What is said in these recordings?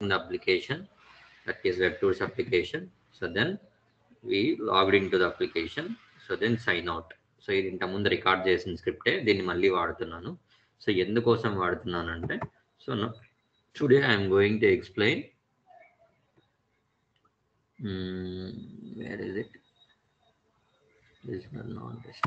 the application that is webtools application so then we logged into the application so then sign out so ఇది ఇంత ముందు record చేసిన స్క్రిప్టే దీన్ని మళ్ళీ వాడుతున్నాను సో ఎందుకోసం వాడుతున్నానంటే so today I'm going to explain where is it this non test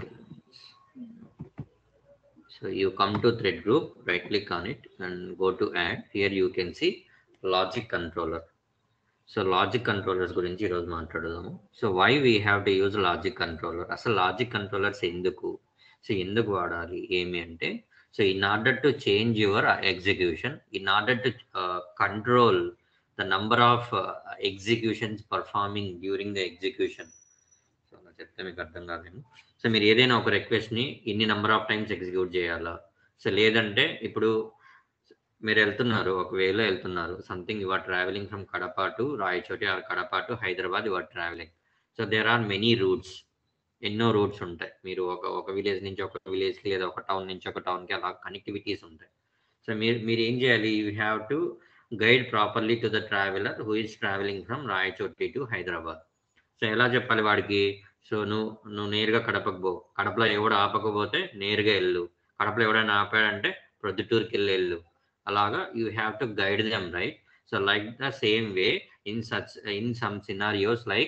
So you come to thread group, right click on it and go to add. Here you can see logic controller. So logic controllers గురించి ఈరోజు మాట్లాడదాము so why we have to use logic controller అసలు logic controllers ఎందుకు so ఎందుకు వాడాలి ఏమి అంటే so in order to change your execution in order to control the number of executions performing during the execution so అలా చెప్తే మీకు అర్థం కాదేమో సో మీరు ఏదైనా ఒక రిక్వెస్ట్ని ఇన్ని నెంబర్ ఆఫ్ టైమ్స్ ఎగ్జిక్యూట్ చేయాలా సో లేదంటే ఇప్పుడు మీరు వెళ్తున్నారు ఒకవేళ వెళ్తున్నారు something you are travelling from Kadapa to Rayachoti or Kadapa to Hyderabad you are travelling so there are many routes ఎన్నో రూట్స్ ఉంటాయి మీరు ఒక ఒక విలేజ్ నుంచి ఒక విలేజ్కి లేదా ఒక టౌన్ నుంచి ఒక టౌన్కి అలా కనెక్టివిటీస్ ఉంటాయి సో మీరు మీరు ఏం చేయాలి you have to guide properly to the traveller who is travelling from Rayachoti to Hyderabad so ఎలా చెప్పాలి వాడికి సో నువ్వు నువ్వు నేరుగా కడపకు పో కడపలో ఎవడు ఆపకపోతే నేరుగా వెళ్ళు కడపలో ఎవడైనా ఆపాడంటే ప్రొద్దుటూరుకి వెళ్ళి వెళ్ళు అలాగా you have to guide them right so like the same way in such in some scenarios like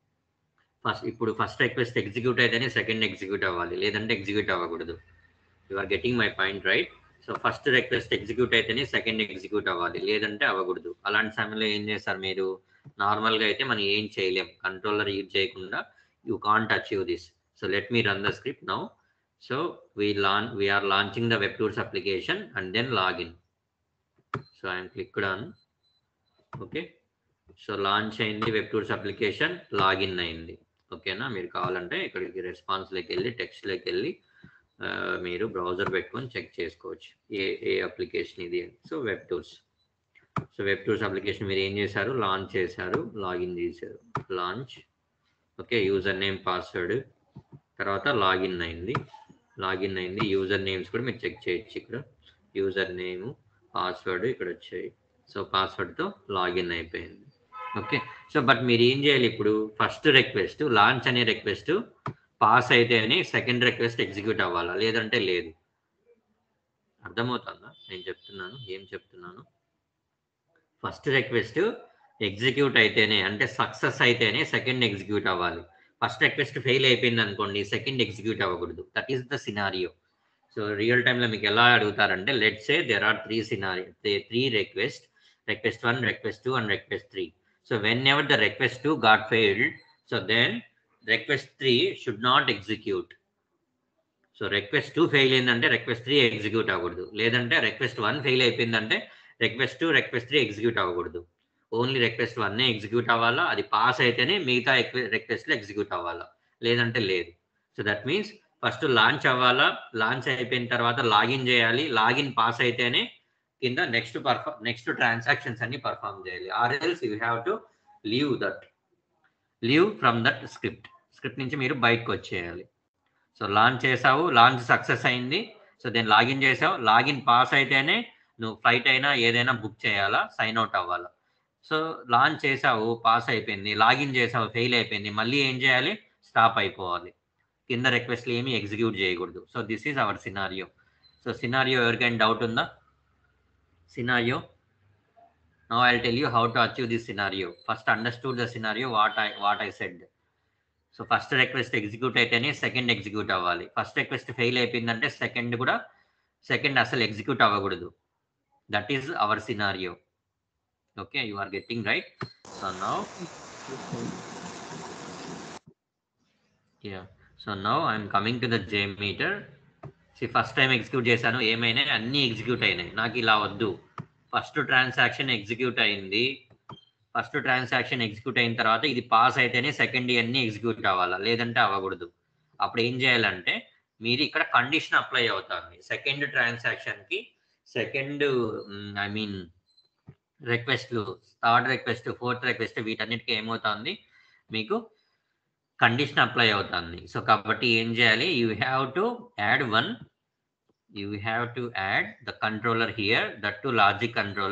first ఇప్పుడు ఫస్ట్ రిక్వెస్ట్ ఎగ్జిక్యూట్ అయితేనే సెకండ్ ఎగ్జిక్యూట్ అవ్వాలి లేదంటే ఎగ్జిక్యూట్ అవ్వకూడదు you are getting my point right so first request execute అయితేనే second execute అవ్వాలి లేదంటే అవ్వకూడదు అలాంటి సమయంలో ఏం చేస్తారు మీరు నార్మల్గా అయితే మనం ఏం చేయలేం కంట్రోలర్ యూజ్ చేయకుండా you can't achieve this so let me run the script now so we లాన్ we're launching the web tours application and then login so I'm clicked on okay so launch అయింది web tours application login అయింది ఓకేనా మీరు కావాలంటే ఇక్కడికి రెస్పాన్స్లోకి వెళ్ళి టెక్స్ట్లోకి వెళ్ళి మీరు బ్రౌజర్ పెట్టుకొని చెక్ చేసుకోవచ్చు ఏ ఏ అప్లికేషన్ ఇది so web tours so web tours application మీరు ఏం చేశారు లాంచ్ చేశారు లాగిన్ చేశారు launch okay user name password తర్వాత లాగిన్ అయింది లాగిన్ అయింది యూజర్ నేమ్స్ కూడా మీరు చెక్ చేయొచ్చు ఇక్కడ యూజర్ నేము పాస్వర్డ్ ఇక్కడ వచ్చాయి సో పాస్వర్డ్తో లాగిన్ అయిపోయింది ఓకే సో బట్ మీరు ఏం చేయాలి ఇప్పుడు ఫస్ట్ రిక్వెస్ట్ లాంచ్ అనే రిక్వెస్ట్ పాస్ అయితేనే సెకండ్ రిక్వెస్ట్ ఎగ్జిక్యూట్ అవ్వాలా లేదంటే లేదు అర్థమవుతుందా నేను చెప్తున్నాను ఏం చెప్తున్నాను ఫస్ట్ రిక్వెస్ట్ ఎగ్జిక్యూట్ అయితేనే అంటే సక్సెస్ అయితేనే సెకండ్ ఎగ్జిక్యూట్ అవ్వాలి ఫస్ట్ రిక్వెస్ట్ ఫెయిల్ అయిపోయింది అనుకోండి సెకండ్ ఎగ్జిక్యూట్ అవ్వకూడదు that is the scenario so real టైంలో మీకు ఎలా అడుగుతారంటే let's a there are three scenario three request request one request two and request three so whenever the request two got failed so then request three should not execute so request two fail అయిందంటే request three execute అవ్వకూడదు లేదంటే request one fail అయిపోయిందంటే request two request three execute అవ్వకూడదు only request వన్నే execute అవ్వాలా అది pass అయితేనే మిగతా రిక్వెస్ట్లు ఎగ్జిక్యూట్ అవ్వాలా లేదంటే లేదు so that means first launch అవ్వాలా లాంచ్ అయిపోయిన తర్వాత లాగిన్ చేయాలి లాగిన్ పాస్ అయితేనే కింద నెక్స్ట్ పర్ఫామ్ నెక్స్ట్ ట్రాన్సాక్షన్స్ అన్ని పర్ఫామ్ చేయాలి or else you have to leave that leave from that script script నుంచి మీరు బయటకు వచ్చేయాలి సో లాంచ్ చేసావు లాంచ్ సక్సెస్ అయింది సో దెన్ లాగిన్ చేసావు లాగిన్ పాస్ అయితేనే నువ్వు ఫ్లైట్ అయినా ఏదైనా బుక్ చేయాలా సైన్ అవుట్ అవ్వాలా సో లాంచ్ చేసావు పాస్ అయిపోయింది లాగిన్ చేసావు ఫెయిల్ అయిపోయింది మళ్ళీ ఏం చేయాలి స్టాప్ అయిపోవాలి కింద రిక్వెస్ట్లు ఏమి ఎగ్జిక్యూట్ చేయకూడదు so this is our scenario so scenario ఎవరికైనా డౌట్ ఉందా scenario no I tell you how to achieve this scenario first understood the scenario what I what I said so first request execute అయితేనే second execute అవ్వాలి first request fail అయిపోయిందంటే second కూడా second అసలు execute అవ్వకూడదు that is our scenario okay you are getting right so now yeah so now i'm coming to the jmeter see first time execute చేశాను ఏమైనా అన్ని execute అయినాయి నాకు ఇలా వద్దు ఫస్ట్ ట్రాన్సాక్షన్ ఎగ్జిక్యూట్ అయింది ఫస్ట్ ట్రాన్సాక్షన్ ఎగ్జిక్యూట్ అయిన తర్వాత ఇది పాస్ అయితేనే సెకండ్ అన్ని ఎగ్జిక్యూట్ అవ్వాలా లేదంటే అవ్వకూడదు అప్పుడు ఏం చేయాలంటే మీరు ఇక్కడ కండిషన్ అప్లై అవుతుంది సెకండ్ ట్రాన్సాక్షన్కి సెకండ్ ఐ మీన్ రిక్వెస్ట్లు థర్డ్ రిక్వెస్ట్ ఫోర్త్ రిక్వెస్ట్ వీటన్నిటికీ ఏమవుతుంది మీకు కండిషన్ అప్లై అవుతుంది సో కాబట్టి ఏం చేయాలి you have to add one you have to add the controller here that to logic controller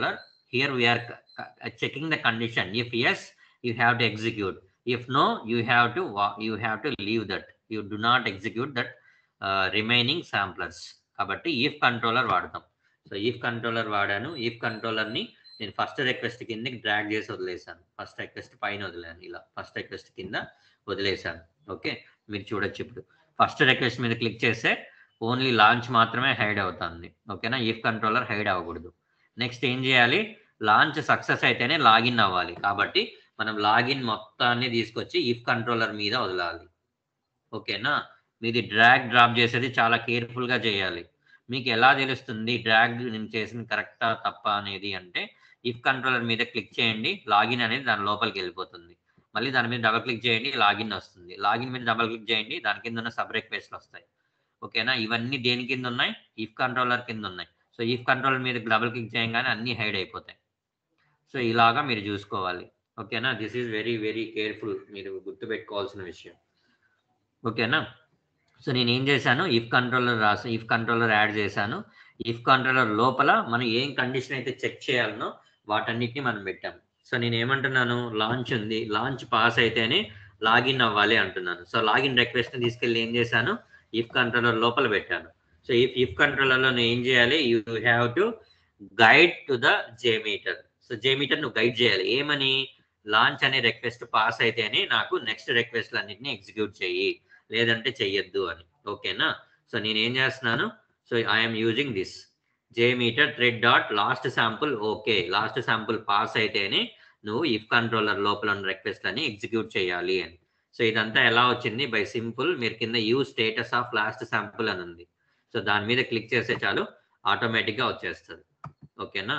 here we are c- c- checking the condition if yes you have to execute if no you have to wa- you have to leave that you do not execute that uh, remaining samplers కాబట్టి if controller వాడతాం so if controller వాడాను if controller ని నేను first request కిందకి drag చేసి వదిలేసాను first request పైన వదిలేను ఇలా ఫస్ట్ రిక్వెస్ట్ కింద వదిలేసాను ఓకే మీరు చూడొచ్చు ఇప్పుడు ఫస్ట్ రిక్వెస్ట్ మీద క్లిక్ చేస్తే ఓన్లీ లాంచ్ మాత్రమే హైడ్ అవుతుంది ఓకేనా ఇఫ్ కంట్రోలర్ హైడ్ అవ్వకూడదు నెక్స్ట్ ఏం చేయాలి లాంచ్ సక్సెస్ అయితేనే లాగిన్ అవ్వాలి కాబట్టి మనం లాగిన్ మొత్తాన్ని తీసుకొచ్చి ఇఫ్ కంట్రోలర్ మీద వదలాలి ఓకేనా మీది డ్రాగ్ డ్రాప్ చేసేది చాలా కేర్ఫుల్ గా చేయాలి మీకు ఎలా తెలుస్తుంది డ్రాగ్ నేను చేసింది కరెక్టా తప్ప అనేది అంటే ఇఫ్ కంట్రోలర్ మీద క్లిక్ చేయండి లాగిన్ అనేది దాని లోపలికి వెళ్ళిపోతుంది మళ్ళీ దాని మీద డబల్ క్లిక్ చేయండి లాగిన్ వస్తుంది లాగిన్ మీద డబల్ క్లిక్ చేయండి దాని కింద ఉన్న సబ్ రిక్వెస్ట్లు వస్తాయి ఓకేనా ఇవన్నీ దేని కింద ఉన్నాయి ఇఫ్ కంట్రోలర్ కింద ఉన్నాయి సో ఇఫ్ కంట్రోలర్ మీద డబల్ క్లిక్ చేయగానే అన్ని హైడ్ అయిపోతాయి సో ఇలాగా మీరు చూసుకోవాలి ఓకేనా this is very very careful మీరు గుర్తుపెట్టుకోవాల్సిన విషయం ఓకేనా సో నేను ఏం చేశాను ఇఫ్ కంట్రోలర్ రాసి ఇఫ్ కంట్రోలర్ యాడ్ చేశాను ఇఫ్ కంట్రోలర్ లోపల మనం ఏం కండిషన్ అయితే చెక్ చేయాలనో వాటన్నిటిని మనం పెట్టాము సో నేను ఏమంటున్నాను లాంచ్ ఉంది లాంచ్ పాస్ అయితేనే లాగిన్ అవ్వాలి అంటున్నాను సో లాగిన్ రిక్వెస్ట్ తీసుకెళ్ళి ఏం చేశాను ఇఫ్ కంట్రోలర్ లోపల పెట్టాను సో ఇఫ్ ఇఫ్ కంట్రోలర్లో నేను ఏం చేయాలి you have to guide to the JMeter so JMeter నువ్వు గైడ్ చేయాలి ఏమని లాంచ్ అనే రిక్వెస్ట్ పాస్ అయితేనే నాకు నెక్స్ట్ రిక్వెస్ట్ అన్నింటినీ ఎగ్జిక్యూట్ చెయ్యి లేదంటే చెయ్యొద్దు అని ఓకేనా సో నేను ఏం చేస్తున్నాను so I'm using this JMeter thread dot last sample okay last sample pass అయితేనే నువ్వు ఇఫ్ కంట్రోలర్ లోపల ఉన్న రిక్వెస్ట్ అని ఎగ్జిక్యూట్ చేయాలి అని సో ఇదంతా ఎలా వచ్చింది బై సింపుల్ మీరు కింద use status of last sample అని ఉంది సో దాని మీద క్లిక్ చేస్తే చాలు ఆటోమేటిక్గా వచ్చేస్తుంది ఓకేనా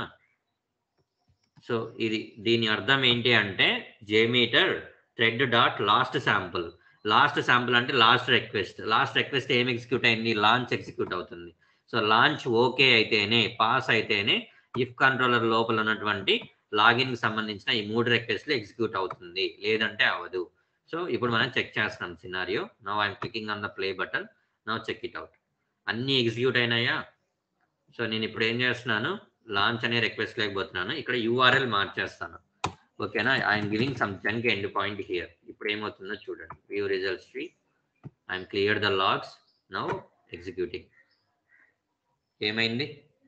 సో ఇది దీని అర్థం ఏంటి అంటే JMeter thread dot last sample last sample అంటే లాస్ట్ రిక్వెస్ట్ లాస్ట్ రిక్వెస్ట్ ఏం ఎగ్జిక్యూట్ అయింది లాంచ్ ఎగ్జిక్యూట్ అవుతుంది సో లాంచ్ ఓకే అయితేనే పాస్ అయితేనే ఇఫ్ కంట్రోలర్ లోపల ఉన్నటువంటి లాగిన్ సంబంధించిన ఈ మూడు రిక్వెస్ట్లు ఎగ్జిక్యూట్ అవుతుంది లేదంటే అవ్వదు సో ఇప్పుడు మనం చెక్ చేస్తున్నాం scenario now I'm clicking on the play button now check it out అన్ని ఎగ్జిక్యూట్ అయినాయా సో నేను ఇప్పుడు ఏం చేస్తున్నాను లాంచ్ అనే రిక్వెస్ట్ లేకపోతున్నాను ఇక్కడ యూఆర్ఎల్ మార్చేస్తాను ఓకేనా I'm giving some junk end point here ఇప్పుడు ఏమవుతుందో చూడండి view results tree I'm clear the logs now executing ఏమైంది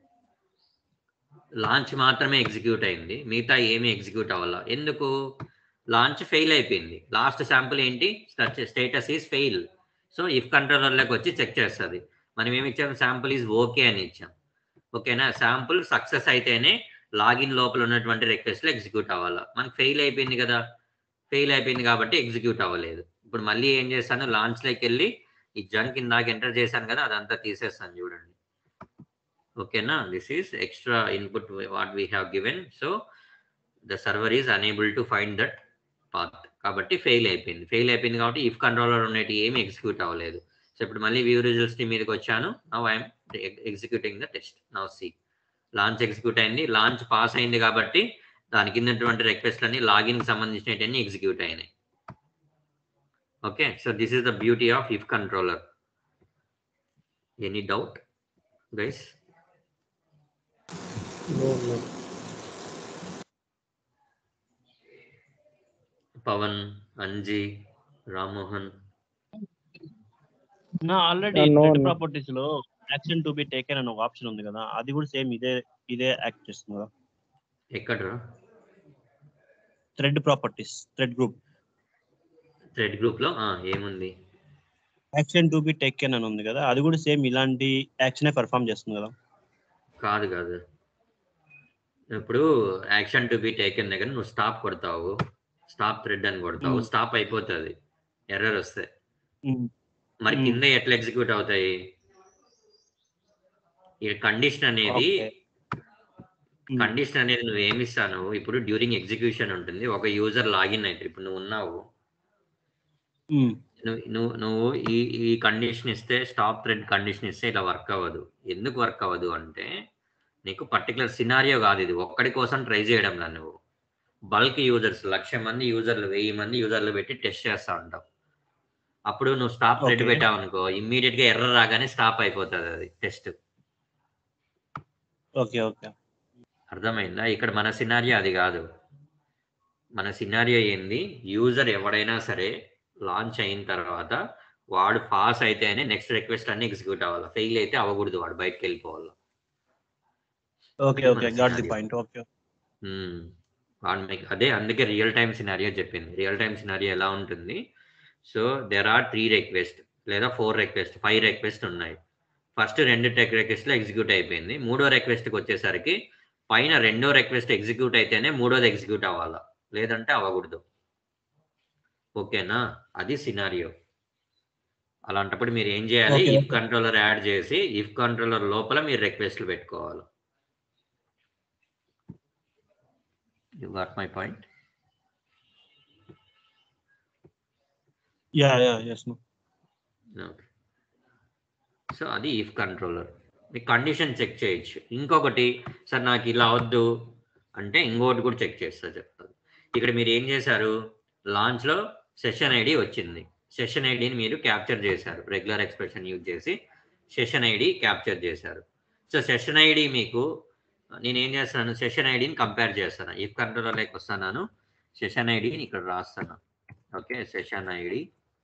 లాంచ్ మాత్రమే ఎగ్జిక్యూట్ అయింది మిగతా ఏమీ ఎగ్జిక్యూట్ అవ్వాల ఎందుకు లాంచ్ ఫెయిల్ అయిపోయింది లాస్ట్ శాంపుల్ ఏంటి status is fail so if కంట్రోలర్లోకి వచ్చి చెక్ చేస్తుంది మనం ఏమి ఇచ్చాం శాంపుల్ ఈజ్ ఓకే అని ఇచ్చాం ఓకేనా శాంపుల్ సక్సెస్ అయితేనే లాగిన్ లోపల ఉన్నటువంటి రిక్వెస్ట్లు ఎగ్జిక్యూట్ అవ్వాలా మనకి ఫెయిల్ అయిపోయింది కదా ఫెయిల్ అయిపోయింది కాబట్టి ఎగ్జిక్యూట్ అవ్వలేదు ఇప్పుడు మళ్ళీ ఏం చేస్తాను లాంచ్లోకి వెళ్ళి ఈ జంక్ ఇందాక ఎంటర్ చేశాను కదా అదంతా తీసేస్తాను చూడండి ఓకేనా this is extra input what we have given so the server is unable to find that path కాబట్టి ఫెయిల్ అయిపోయింది ఫెయిల్ అయిపోయింది కాబట్టి ఇఫ్ కంట్రోలర్ ఉన్నట్టు ఏమి ఎగ్జిక్యూట్ అవ్వలేదు సో ఇప్పుడు మళ్ళీ వ్యూ రిజల్ట్స్ మీదకి వచ్చాను now I'm executing the test now see launch execute అయింది లాంచ్ పాస్ అయింది కాబట్టి దాని కిందటువంటి రిక్వెస్ట్ అన్ని లాగిన్ సంబంధించినవన్నీ ఎగ్జిక్యూట్ అయినాయి okay so this is the beauty of if controller any doubt guys Pavan Anji Rammohan నా already No, thread no. Properties లో యాక్షన్ టు బి టేకెన్ అని ఒక ఆప్షన్ ఉంది కదా అది కూడా సేమ్ ఇదే ఇదే యాక్ట్ చేస్తుంది కదా ఎక్కడ్రా thread properties thread group thread group లో ఆ, ఏముంది యాక్షన్ టు బి టేకెన్ అని ఉంది కదా అది కూడా సేమ్ ఇలాంటి యాక్షనే పెర్ఫామ్ చేస్తుంది కదా కాదు కాదు ఇప్పుడు యాక్షన్ టు బి టేకెన్ దగ్గర నువ్వు స్టాప్ కొడతావు స్టాప్ థ్రెడ్ అని కొడతావు Hmm. స్టాప్ అయిపోతుంది ఎర్రర్ వస్తాయి ఉమ్, మరి Hmm. కింద ఎట్లా ఎగ్జిక్యూట్ అవుతాయి ఈ కండిషన్ అనేది Okay. ఉమ్, కండిషన్ అనేది నువ్వు ఏమి ఇస్తాను ఇప్పుడు డ్యూరింగ్ ఎగ్జిక్యూషన్ ఉంటుంది ఒక యూజర్ లాగిన్ అయితే ఇప్పుడు నువ్వు ఉన్నావు ఉమ్, నువ్వు నువ్వు నువ్వు ఈ ఈ కండిషన్ ఇస్తే స్టాప్ థ్రెడ్ కండిషన్ ఇస్తే ఇలా వర్క్ అవ్వదు ఎందుకు వర్క్ అవ్వదు అంటే నీకు పర్టికులర్ సినారియో కాదు ఇది ఒక్కడి కోసం ట్రై చేయడంలా నువ్వు బల్క్ యూజర్స్ లక్ష మంది యూజర్లు వెయ్యి మంది యూజర్లు పెట్టి టెస్ట్ చేస్తా ఉంటావు అప్పుడు నువ్వు స్టాప్ థ్రెడ్ Okay. పెట్టావు అనుకో ఇమ్మీడియట్ గా ఎర్ర రాగానే స్టాప్ అయిపోతుంది అది టెస్ట్ ఓకే ఓకే అర్థమైందా ఇక్కడ మన సినారియో అది కాదు మన సినారియో ఏంది యూజర్ ఎవడైనా సరే లాంచ్ అయిన తర్వాత వాడు పాస్ అయితేనే నెక్స్ట్ రిక్వెస్ట్ అన్ని ఎగ్జిక్యూట్ అవ్వాలి ఫెయిల్ అయితే అవ్వకూడదు వాడు బయటకు వెళ్ళిపోవాలి ఓకే ఓకే మన got the scenario. Point okay hmm. వాడు మీకు అదే అందుకే రియల్ టైమ్ సినారియో చెప్పింది రియల్ టైమ్ సినారియో ఎలా ఉంటుంది so there are three request లేదా ఫోర్ రిక్వెస్ట్ ఫైవ్ రిక్వెస్ట్ ఉన్నాయి ఫస్ట్ రెండు టెక్ రిక్వెస్ట్లో ఎగ్జిక్యూట్ అయిపోయింది మూడో రిక్వెస్ట్కి వచ్చేసరికి పైన రెండో రిక్వెస్ట్ ఎగ్జిక్యూట్ అయితేనే మూడోది ఎగ్జిక్యూట్ అవ్వాలా లేదంటే అవ్వకూడదు ఓకేనా అది సినారియో అలాంటప్పుడు మీరు ఏం చేయాలి Okay. ఇఫ్ కంట్రోలర్ యాడ్ చేసి ఇఫ్ కంట్రోలర్ లోపల మీరు రిక్వెస్ట్లు పెట్టుకోవాలి you got my point yeah yeah yes no okay so అది ఇఫ్ కంట్రోలర్ మీ కండిషన్ చెక్ చేయొచ్చు ఇంకొకటి సార్ నాకు ఇలా వద్దు అంటే ఇంకొకటి కూడా చెక్ చేస్తా చెప్తాను ఇక్కడ మీరు ఏం చేశారు లాంచ్లో సెషన్ ఐడి వచ్చింది సెషన్ ఐడిని మీరు క్యాప్చర్ చేశారు రెగ్యులర్ ఎక్స్ప్రెషన్ యూజ్ చేసి సెషన్ ఐడి క్యాప్చర్ చేశారు సో సెషన్ ఐడి మీకు నేను ఏం చేస్తాను సెషన్ ఐడిని కంపేర్ చేస్తాను ఇఫ్ కంట్రోలర్లోకి వస్తున్నాను సెషన్ ఐడిని ఇక్కడ రాస్తాను okay session ID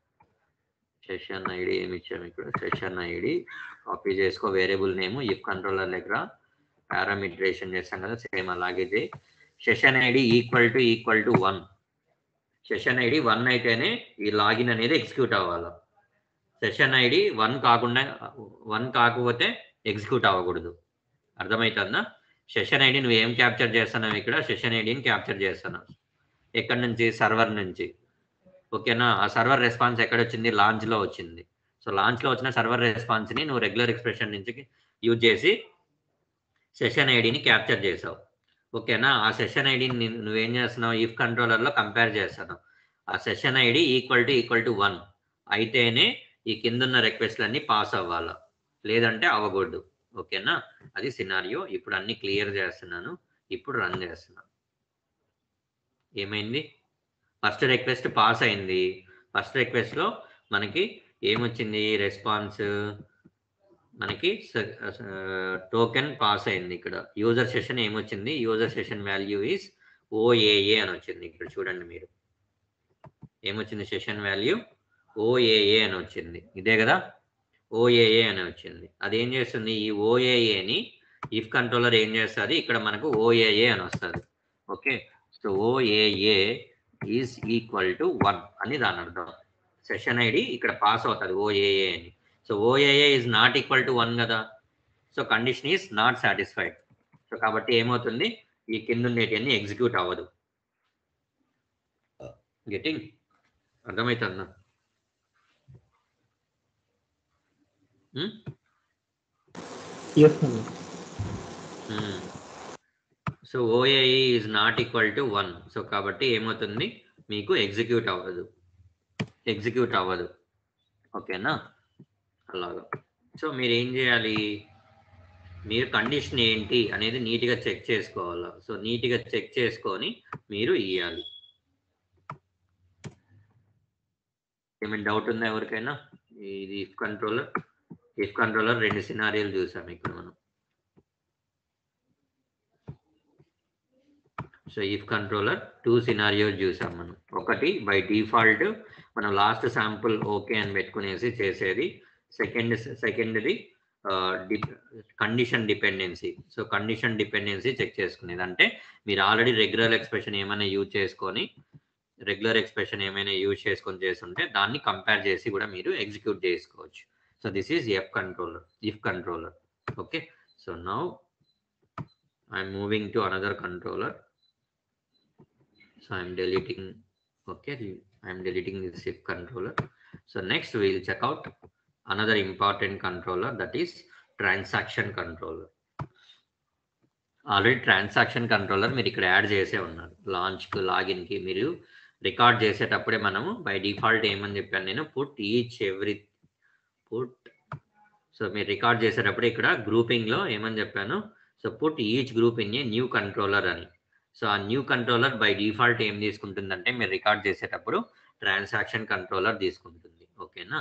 session ID ఏమి ఇచ్చాము ఇక్కడ సెషన్ ఐడి కాపీ చేసుకో వేరియబుల్ నేమ్ ఇఫ్ కంట్రోలర్ దగ్గర పారామీటరేషన్ చేస్తాం కదా సేమ్ అలాగే చేయి session ID equal to equal to one session ID one అయితేనే ఈ లాగిన్ అనేది ఎగ్జిక్యూట్ అవ్వాలి సెషన్ ఐడి వన్ కాకుండా వన్ కాకపోతే ఎగ్జిక్యూట్ అవ్వకూడదు అర్థమవుతుందా సెషన్ ఐడి నువ్వు ఏం క్యాప్చర్ చేస్తున్నావు ఇక్కడ సెషన్ ఐడిని క్యాప్చర్ చేస్తున్నావు ఎక్కడి నుంచి సర్వర్ నుంచి ఓకేనా ఆ సర్వర్ రెస్పాన్స్ ఎక్కడ వచ్చింది లాంచ్ లో వచ్చింది సో లాంచ్ లో వచ్చిన సర్వర్ రెస్పాన్స్ ని నువ్వు రెగ్యులర్ ఎక్స్ప్రెషన్ నుంచి యూజ్ చేసి సెషన్ ఐడిని క్యాప్చర్ చేసావు ఓకేనా ఆ సెషన్ ఐడిని నువ్వేం చేస్తున్నావు ఇఫ్ కంట్రోలర్ లో కంపేర్ చేస్తున్నావు ఆ session ID equal to equal to one అయితేనే ఈ కిందున్న రిక్వెస్ట్లన్నీ పాస్ అవ్వాలి లేదంటే అవ్వకూడదు ఓకేనా అది సినారియో ఇప్పుడు అన్ని క్లియర్ చేస్తున్నాను ఇప్పుడు రన్ చేస్తున్నాను ఏమైంది ఫస్ట్ రిక్వెస్ట్ పాస్ అయింది ఫస్ట్ రిక్వెస్ట్ లో మనకి ఏమొచ్చింది రెస్పాన్స్ మనకి టోకెన్ పాస్ అయింది ఇక్కడ యూజర్ సెషన్ ఏమొచ్చింది user session value is OAA అని వచ్చింది ఇక్కడ చూడండి మీరు ఏమొచ్చింది సెషన్ వాల్యూ ఓఏఏ అని వచ్చింది ఇదే కదా ఓఏఏ అని వచ్చింది అది ఏం చేస్తుంది ఈ ఓఏఏని ఇఫ్ కంట్రోలర్ ఏం చేస్తుంది ఇక్కడ మనకు ఓఏఏ అని వస్తుంది okay so OAA is equal to one అని దాని అర్థం సెషన్ ఐడి ఇక్కడ పాస్ అవుతుంది ఓఏఏ అని so OAA is not equal to one కదా so condition is not satisfied so కాబట్టి ఏమవుతుంది ఈ కింద ఉండేటివన్నీ ఎగ్జిక్యూట్ అవ్వదు గెటింగ్ అర్థమవుతుందా Hmm? So OAE is not equal to one so కాబట్టి ఏమవుతుంది మీకు ఎగ్జిక్యూట్ అవ్వదు ఎగ్జిక్యూట్ అవ్వదు ఓకేనా అలాగా సో మీరు ఏం చేయాలి మీరు కండిషన్ ఏంటి అనేది నీట్గా చెక్ చేసుకోవాలి సో నీట్గా చెక్ చేసుకొని మీరు ఇవ్వాలి ఏమైనా డౌట్ ఉందా ఎవరికైనా ఇది ఇఫ్ కంట్రోలర్ ఇఫ్ కంట్రోలర్ రెండు సినారియోలు చూసాం ఇక్కడ మనం so if controller two scenarios చూసాం మనం ఒకటి బై డిఫాల్ట్ మనం లాస్ట్ శాంపుల్ ఓకే అని పెట్టుకునేసి చేసేది సెకండ్ సెకండ్ది condition dependency so condition dependency check చేసుకునేది అంటే మీరు ఆల్రెడీ రెగ్యులర్ ఎక్స్ప్రెషన్ ఏమైనా యూజ్ చేసుకొని రెగ్యులర్ ఎక్స్ప్రెషన్ ఏమైనా యూజ్ చేసుకొని చేస్తుంటే దాన్ని కంపేర్ చేసి కూడా మీరు ఎగ్జిక్యూట్ చేసుకోవచ్చు so this is if controller if controller okay so now I'm moving to another controller so i'm deleting okay i'm deleting this if controller so next we'll check out another important controller that is transaction controller already transaction controller మీరు ఇక్కడ add చేసే ఉన్నారు లాంచ్కి లాగిన్కి మీరు record చేసేటప్పుడే మనము by default ఏమని చెప్పాను నేను put each every put so మీరు రికార్డ్ చేసేటప్పుడు ఇక్కడ గ్రూపింగ్లో ఏమని చెప్పాను so put each group in a new controller అని సో ఆ న్యూ కంట్రోలర్ బై డిఫాల్ట్ ఏం తీసుకుంటుందంటే మీరు రికార్డ్ చేసేటప్పుడు ట్రాన్సాక్షన్ కంట్రోలర్ తీసుకుంటుంది ఓకేనా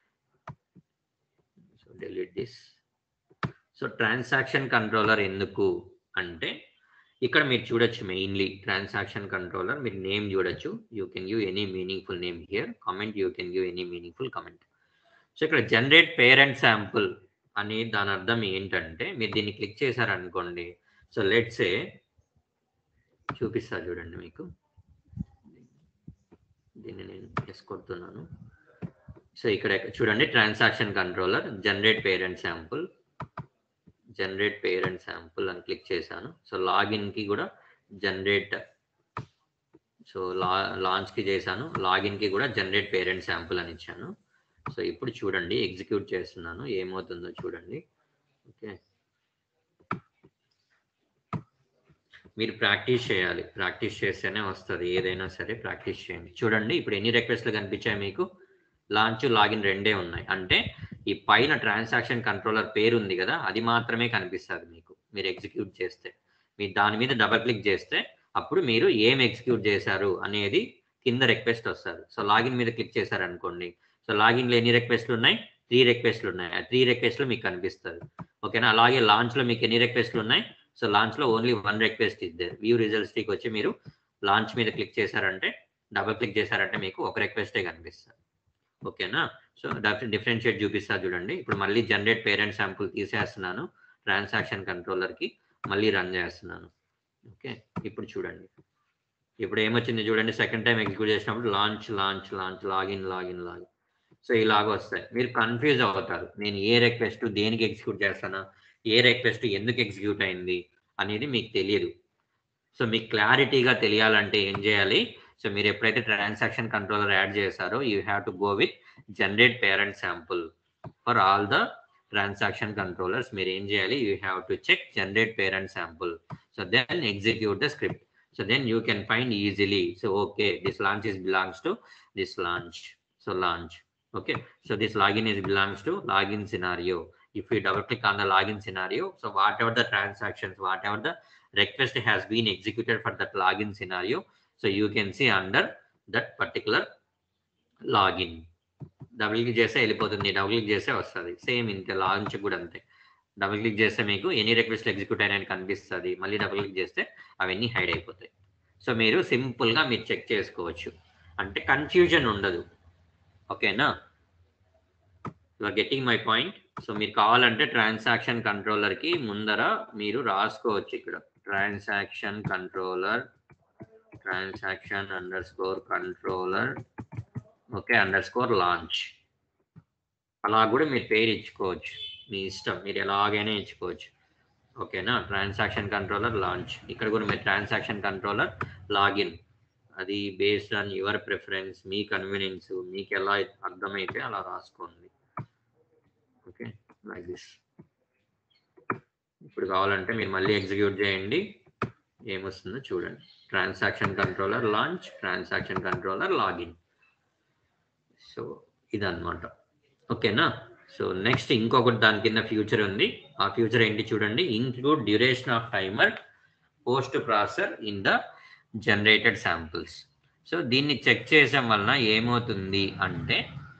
so delete this so transaction controller ఎందుకు అంటే ఇక్కడ మీరు చూడొచ్చు మెయిన్లీ ట్రాన్సాక్షన్ కంట్రోలర్ మీరు నేమ్ చూడొచ్చు you can give any meaningful name here comment you can give any meaningful comment so ఇక్కడ జనరేట్ పేరెంట్ శాంపుల్ అని దాని అర్థం ఏంటంటే మీరు దీన్ని క్లిక్ చేశారనుకోండి సో లెట్సే చూపిస్తా చూడండి మీకు దీన్ని నేను ఎస్ కొడుతున్నాను సో ఇక్కడ చూడండి transaction controller generate parent sample generate parent sample అని క్లిక్ చేశాను సో లాగిన్కి కూడా జనరేట్ సో లా లాంచ్కి చేశాను లాగిన్కి కూడా జనరేట్ పేరెంట్ శాంపుల్ అని ఇచ్చాను సో ఇప్పుడు చూడండి ఎగ్జిక్యూట్ చేస్తున్నాను ఏమవుతుందో చూడండి ఓకే మీరు ప్రాక్టీస్ చేయాలి ప్రాక్టీస్ చేస్తేనే వస్తుంది ఏదైనా సరే ప్రాక్టీస్ చేయండి చూడండి ఇప్పుడు ఎన్ని రిక్వెస్ట్లు కనిపించాయి మీకు లాంచ్ లాగిన్ రెండే ఉన్నాయి అంటే ఈ పైన ట్రాన్సాక్షన్ కంట్రోలర్ పేరు ఉంది కదా అది మాత్రమే కనిపిస్తుంది మీకు మీరు ఎగ్జిక్యూట్ చేస్తే మీరు దాని మీద డబల్ క్లిక్ చేస్తే అప్పుడు మీరు ఏం ఎగ్జిక్యూట్ చేశారు అనేది కింద రిక్వెస్ట్ వస్తారు సో లాగిన్ మీద క్లిక్ చేశారనుకోండి సో లాగిన్లో ఎన్ని రిక్వెస్ట్లు ఉన్నాయి త్రీ రిక్వెస్ట్లు ఉన్నాయి ఆ త్రీ రిక్వెస్ట్లు మీకు కనిపిస్తుంది ఓకేనా అలాగే లాంచ్లో మీకు ఎన్ని రిక్వెస్ట్లు ఉన్నాయి సో లాంచ్లో ఓన్లీ వన్ రిక్వెస్ట్ ఇద్దరు వ్యూ రిజల్ట్స్కి వచ్చి మీరు లాంచ్ మీద క్లిక్ చేశారంటే డబల్ క్లిక్ చేశారంటే మీకు ఒక రిక్వెస్టే కనిపిస్తుంది ఓకేనా సో డిఫరెన్షియేట్ చూపిస్తా చూడండి ఇప్పుడు మళ్ళీ జనరేట్ పేరెంట్ శాంపుల్ తీసేస్తున్నాను ట్రాన్సాక్షన్ కంట్రోలర్కి మళ్ళీ రన్ చేస్తున్నాను ఓకే ఇప్పుడు చూడండి ఇప్పుడు ఏమొచ్చింది చూడండి సెకండ్ టైం ఎగ్జిక్యూట్ చేసినప్పుడు launch launch launch login login login so ఇలాగ వస్తాయి మీరు కన్ఫ్యూజ్ అవుతారు నేను ఏ రిక్వెస్ట్ దేనికి ఎగ్జిక్యూట్ చేస్తానా ఏ రిక్వెస్ట్ ఎందుకు ఎగ్జిక్యూట్ అయింది అనేది మీకు తెలియదు సో మీకు క్లారిటీగా తెలియాలంటే ఏం చేయాలి సో మీరు ఎప్పుడైతే ట్రాన్సాక్షన్ కంట్రోలర్ యాడ్ చేశారో you have to go with generate parent sample for all the transaction controllers మీరు ఏం చేయాలి you have to check generate parent sample so then execute the script so then you can find easily so okay this launch is belongs to this launch so launch okay so this login is belongs to login scenario if we double click on the login scenario so whatever the transactions whatever the request has been executed for that login scenario so you can see under that particular login double click చేస్తే వెళ్ళిపోతుంది double click చేస్తే వస్తుంది same ఇంతే launch కూడా అంతే double click చేస్తే మీకు ఎన్ని రిక్వెస్ట్ ఎగ్జిక్యూట్ అయినాయని కనిపిస్తుంది మళ్ళీ డబుల్ క్లిక్ చేస్తే అవన్నీ హైడ్ అయిపోతాయి సో మీరు సింపుల్గా మీరు చెక్ చేసుకోవచ్చు అంటే కన్ఫ్యూజన్ ఉండదు ఓకేనా you are getting my point so మీరు కావాలంటే ట్రాన్సాక్షన్ కంట్రోలర్కి ముందర మీరు రాసుకోవచ్చు ఇక్కడ transaction controller transaction underscore controller okay under score launch అలా కూడా మీరు పేరు ఇచ్చుకోవచ్చు మీ ఇష్టం మీరు ఎలాగైనా ఇచ్చుకోవచ్చు ఓకేనా ట్రాన్సాక్షన్ కంట్రోలర్ లాంచ్ ఇక్కడ కూడా మీరు ట్రాన్సాక్షన్ కంట్రోలర్ లాగిన్ అది బేస్డ్ ఆన్ యువర్ ప్రిఫరెన్స్ మీ కన్వీనియన్స్ మీకు ఎలా అర్థమైతే అలా రాసుకోండి ఓకే లైక్ దిస్ ఇప్పుడు కావాలంటే మీరు మళ్ళీ ఎగ్జిక్యూట్ చేయండి ఏమొస్తుందో చూడండి transaction controller launch transaction controller login so ఇదన్నమాట ఓకేనా సో నెక్స్ట్ ఇంకొకటి దాని కింద ఫ్యూచర్ ఉంది ఆ ఫ్యూచర్ ఏంటి చూడండి include duration of timer post processor in the generated samples so దీన్ని చెక్ చేసడం వలన ఏమవుతుంది అంటే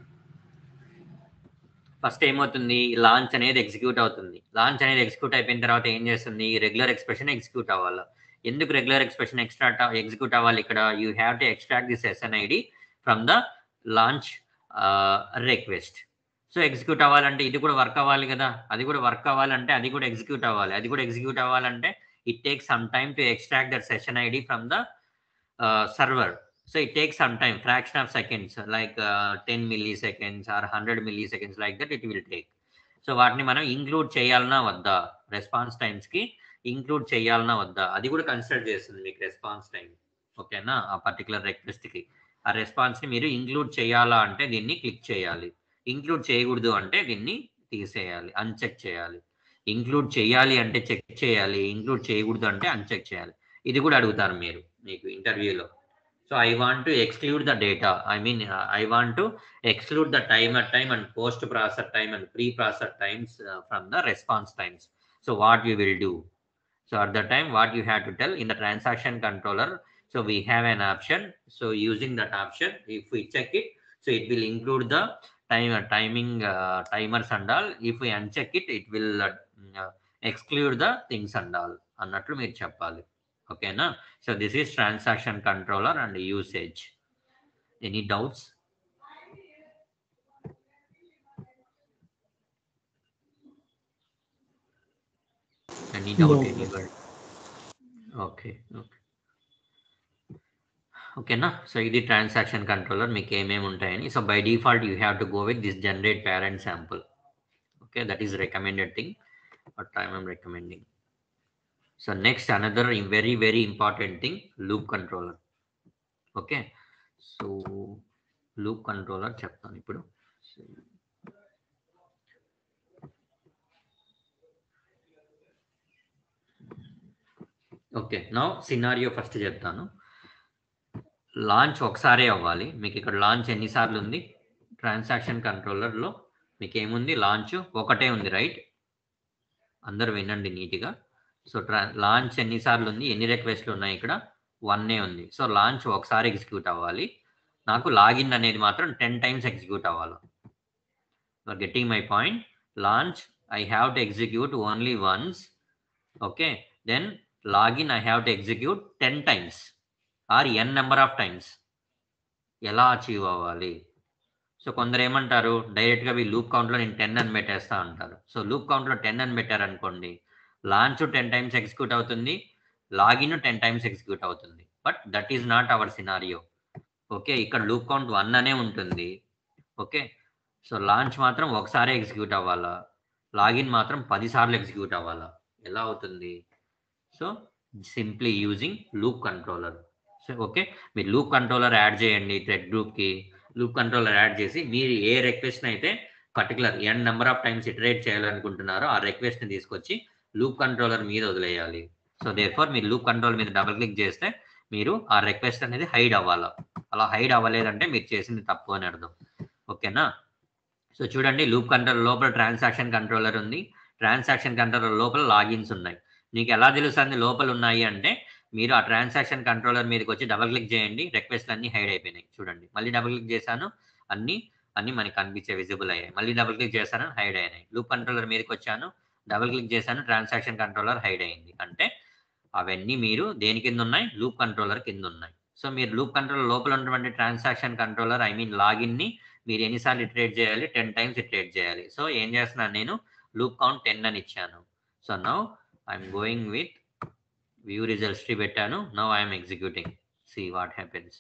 ఫస్ట్ ఏమవుతుంది లాంచ్ అనేది ఎగ్జిక్యూట్ అవుతుంది లాంచ్ అనేది ఎగ్జిక్యూట్ అయిపోయిన తర్వాత ఏం చేస్తుంది రెగ్యులర్ ఎక్స్ప్రెషన్ ఎగ్జిక్యూట్ అవ్వాలి ఎందుకు రెగ్యులర్ ఎక్స్ప్రెషన్ ఎక్స్ట్రా ఎగ్జిక్యూట్ అవ్వాలి ఇక్కడ you have to extract this SN ID from the launch request so ఎగ్జిక్యూట్ అవ్వాలంటే ఇది కూడా వర్క్ అవ్వాలి కదా అది కూడా వర్క్ అవ్వాలంటే అది కూడా ఎగ్జిక్యూట్ అవ్వాలి అది కూడా ఎగ్జిక్యూట్ అవ్వాలంటే it takes some time to extract that session ID from the uh, server. So it takes some time, fraction of seconds, like uh, 10 milliseconds or 100 milliseconds, like that it will take. So వాటిని మనం include చేయాలన్నా వద్దా response టైమ్స్కి include చేయాలన్నా వద్దా అది కూడా consider చేస్తుంది మీకు రెస్పాన్స్ టైం ఓకేనా ఆ పర్టికులర్ రిక్వెస్ట్కి ఆ రెస్పాన్స్ని మీరు ఇంక్లూడ్ చేయాలా అంటే దీన్ని క్లిక్ చేయాలి ఇంక్లూడ్ చేయకూడదు అంటే దీన్ని తీసేయాలి అన్చెక్ చేయాలి ఇంక్లూడ్ చేయాలి అంటే చెక్ చేయాలి ఇంక్లూడ్ చేయకూడదు అంటే అన్చెక్ చేయాలి ఇది కూడా అడుగుతారు మీరు మీకు ఇంటర్వ్యూలో so I want to exclude the data I mean I want to exclude the timer time and post processor time and pre processor times from the response times so what you will do so at the time what you have to tell in the transaction controller so we have an option so using that option if we check it so it will include the time timing uh, timers and all if we uncheck it it will uh, exclude the things and all అన్నట్లు మీరు చెప్పాలి ఓకేనా so this is transaction controller and usage any doubts any doubt No. Anybody okay okay ఓకేనా so ఇది transaction controller మీకు ఏమేమి ఉంటాయని so by default you have to go with this generate parent sample okay that is recommended thing but I'm recommending so next another very very important thing loop controller okay so loop controller చెప్తాను ఇప్పుడు okay నా scenario first చెప్తాను launch ఒకసారే అవ్వాలి మీకు ఇక్కడ launch ఎన్నిసార్లు ఉంది ట్రాన్సాక్షన్ కంట్రోలర్లో మీకు ఏముంది లాంచ్ ఒకటే ఉంది రైట్ అందరు వినండి నీట్గా సో ట్రా లాంచ్ ఎన్నిసార్లు ఉంది ఎన్ని రిక్వెస్ట్లు ఉన్నాయి ఇక్కడ వన్నే ఉంది సో లాంచ్ ఒకసారి ఎగ్జిక్యూట్ అవ్వాలి నాకు లాగిన్ అనేది మాత్రం టెన్ టైమ్స్ ఎగ్జిక్యూట్ అవ్వాలి getting my point launch I have to execute only once okay then login I have to execute ten times or N number of times ఎలా achieve అవ్వాలి so కొందరు ఏమంటారు డైరెక్ట్గా మీ లూప్ కౌంట్లో నేను ten అని పెట్టేస్తా అంటారు సో లూప్ కౌంట్లో టెన్ అని పెట్టారనుకోండి లాంచ్ టెన్ టైమ్స్ ఎగ్జిక్యూట్ అవుతుంది లాగిన్ టెన్ టైమ్స్ ఎగ్జిక్యూట్ అవుతుంది but that is not our scenario okay ఇక్కడ లూప్ కౌంట్ వన్ అనే ఉంటుంది ఓకే సో లాంచ్ మాత్రం ఒకసారి ఎగ్జిక్యూట్ అవ్వాలా లాగిన్ మాత్రం పదిసార్లు ఎగ్జిక్యూట్ అవ్వాలా ఎలా అవుతుంది so simply using loop controller so okay మీరు లూప్ కంట్రోలర్ యాడ్ చేయండి థ్రెడ్ గ్రూప్కి లూప్ కంట్రోలర్ యాడ్ చేసి మీరు ఏ రిక్వెస్ట్ అయితే particular N number of times iterate చేయాలనుకుంటున్నారో ఆ రిక్వెస్ట్ని తీసుకొచ్చి లూప్ కంట్రోలర్ మీద వదిలేయాలి సో దేర్ ఫోర్ మీరు లూప్ కంట్రోల్ మీద డబుల్ క్లిక్ చేస్తే మీరు ఆ రిక్వెస్ట్ అనేది హైడ్ అవ్వాలి అలా హైడ్ అవ్వలేదంటే మీరు చేసింది తప్పు అని అర్థం ఓకేనా సో చూడండి లూప్ కంట్రోల్ లోపల ట్రాన్సాక్షన్ కంట్రోలర్ ఉంది ట్రాన్సాక్షన్ కంట్రోలర్ లోపల లాగిన్స్ ఉన్నాయి నీకు ఎలా తెలుస్తుంది లోపల ఉన్నాయి అంటే మీరు ఆ ట్రాన్సాక్షన్ కంట్రోలర్ మీదకి వచ్చి డబల్ క్లిక్ చేయండి రిక్వెస్ట్లు అన్ని హైడ్ అయిపోయినాయి చూడండి మళ్ళీ డబల్ క్లిక్ చేశాను అన్ని అన్ని మనకి కనిపించే విజిబుల్ అయ్యాయి మళ్ళీ డబుల్ క్లిక్ చేశాను హైడ్ అయినాయి లూప్ కంట్రోలర్ మీదకి వచ్చాను డబుల్ క్లిక్ చేశాను ట్రాన్సాక్షన్ కంట్రోలర్ హైడ్ అయింది అంటే అవన్నీ మీరు దేని కింద ఉన్నాయి లూప్ కంట్రోలర్ కింద ఉన్నాయి సో మీరు లూప్ కంట్రోలర్ లోపల ఉన్నటువంటి transaction controller I mean login ని మీరు ఎన్నిసార్లు ఇటరేట్ చేయాలి టెన్ టైమ్స్ ఇటరేట్ చేయాలి సో ఏం చేస్తున్నాను నేను లూప్ కౌంట్ టెన్ అని ఇచ్చాను so now I'm going with view results tree పెట్టాను now I'm executing see what happens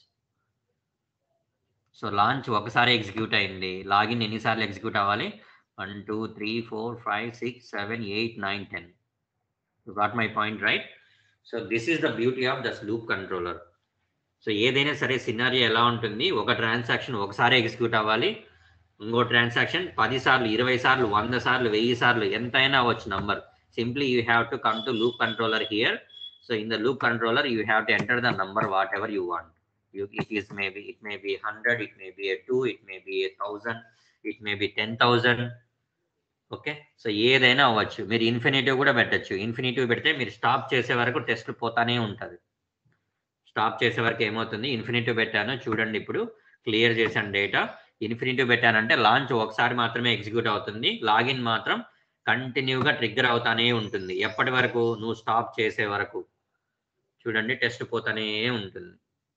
so launch ఒకసారి ఎగ్జిక్యూట్ అయింది లాగిన్ ఎన్నిసార్లు ఎగ్జిక్యూట్ అవ్వాలి one two three four five six seven eight nine ten got my point right so this is the beauty of this loop controller so ఏదైనా సరే scenario ఎలా ఉంటుంది ఒక transaction ఒకసారి ఎగ్జిక్యూట్ అవ్వాలి ఇంకో ట్రాన్సాక్షన్ పది సార్లు ఇరవై సార్లు వంద సార్లు వెయ్యి సార్లు ఎంతైనా అవ్వచ్చు number simply you have to come to loop controller here so in the loop controller you have to enter the number whatever you want you it is maybe it may be 100 it may be a 2 it may be a 1000 it may be 10000 okay so ఏదైనా అవ్వచ్చు మీరు infinitive కూడా పెట్టచ్చు infinitive పెడితే మీరు stop చేసే వరకు test పోతానే ఉంటుంది స్టాప్ చేసే వరకు ఏమవుతుంది ఇన్ఫినిటివ్ పెట్టాను చూడండి ఇప్పుడు క్లియర్ చేశాను డేటా ఇన్ఫినిటివ్ పెట్టానంటే లాంచ్ ఒకసారి మాత్రమే ఎగ్జిక్యూట్ అవుతుంది లాగిన్ మాత్రం కంటిన్యూగా ట్రిగ్గర్ అవుతానే ఉంటుంది ఎప్పటి వరకు నువ్వు స్టాప్ చేసే వరకు చూడండి టెస్ట్ పోతానే ఉంటుంది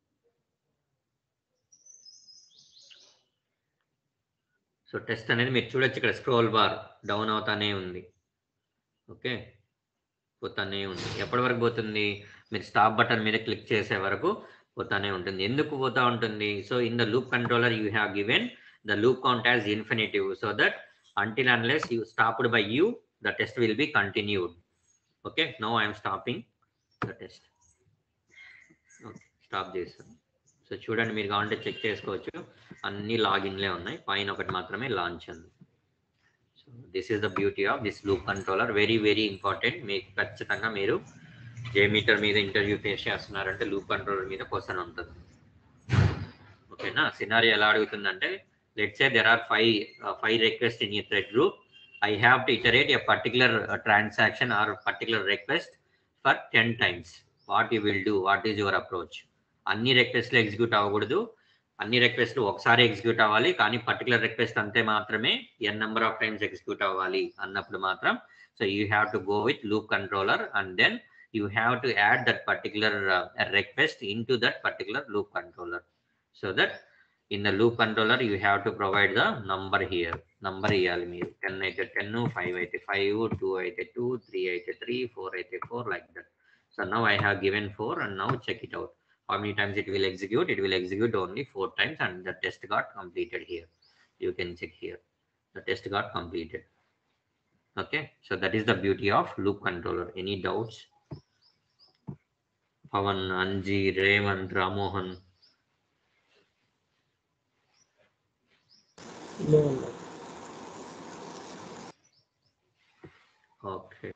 సో టెస్ట్ అనేది మీరు చూడొచ్చు ఇక్కడ స్క్రోల్ బార్ డౌన్ అవుతానే ఉంది ఓకే పోతానే ఉంది ఎప్పటి వరకు పోతుంది మీరు స్టాప్ బటన్ మీద క్లిక్ చేసే వరకు పోతానే ఉంటుంది ఎందుకు పోతా ఉంటుంది so in the loop controller you have given the loop count as infinitive so that until unless you stopped by you the test will be continued okay no I'm stopping the test okay stop చేస్తాను సో చూడండి మీరు కావాలంటే check చేసుకోవచ్చు అన్ని లాగిన్లే ఉన్నాయి పైన ఒకటి మాత్రమే లాంచ్ ఉంది so this is the beauty of this loop controller very very important మీకు ఖచ్చితంగా మీరు జే మీటర్ మీద ఇంటర్వ్యూ ఫేస్ చేస్తున్నారంటే లూప్ కంట్రోలర్ మీద క్వశ్చన్ ఉంటుంది ఓకేనా సినారీ ఎలా అడుగుతుందంటే let say there are five five request in ఈ thread group I have to iterate a particular transaction or particular request for ten times what you will do what is your approach అన్ని రిక్వెస్ట్లు execute అవ్వకూడదు అన్ని రిక్వెస్ట్లు ఒకసారి execute అవ్వాలి కానీ particular request అంతే మాత్రమే N number of times execute అవ్వాలి అన్నప్పుడు మాత్రం so you have to go with loop controller and then you have to add that particular uh, request into that particular loop controller so that in the loop controller you have to provide the number here number ఇవ్వాలి మీరు ten అయితే ten five అయితే five two అయితే two three అయితే three four అయితే four like that so now I have given four and now check it out how many times it will execute it will execute only four times and the test got completed here you can check here the test got completed okay so that is the beauty of loop controller any doubts pavan anji raymond ramohan okay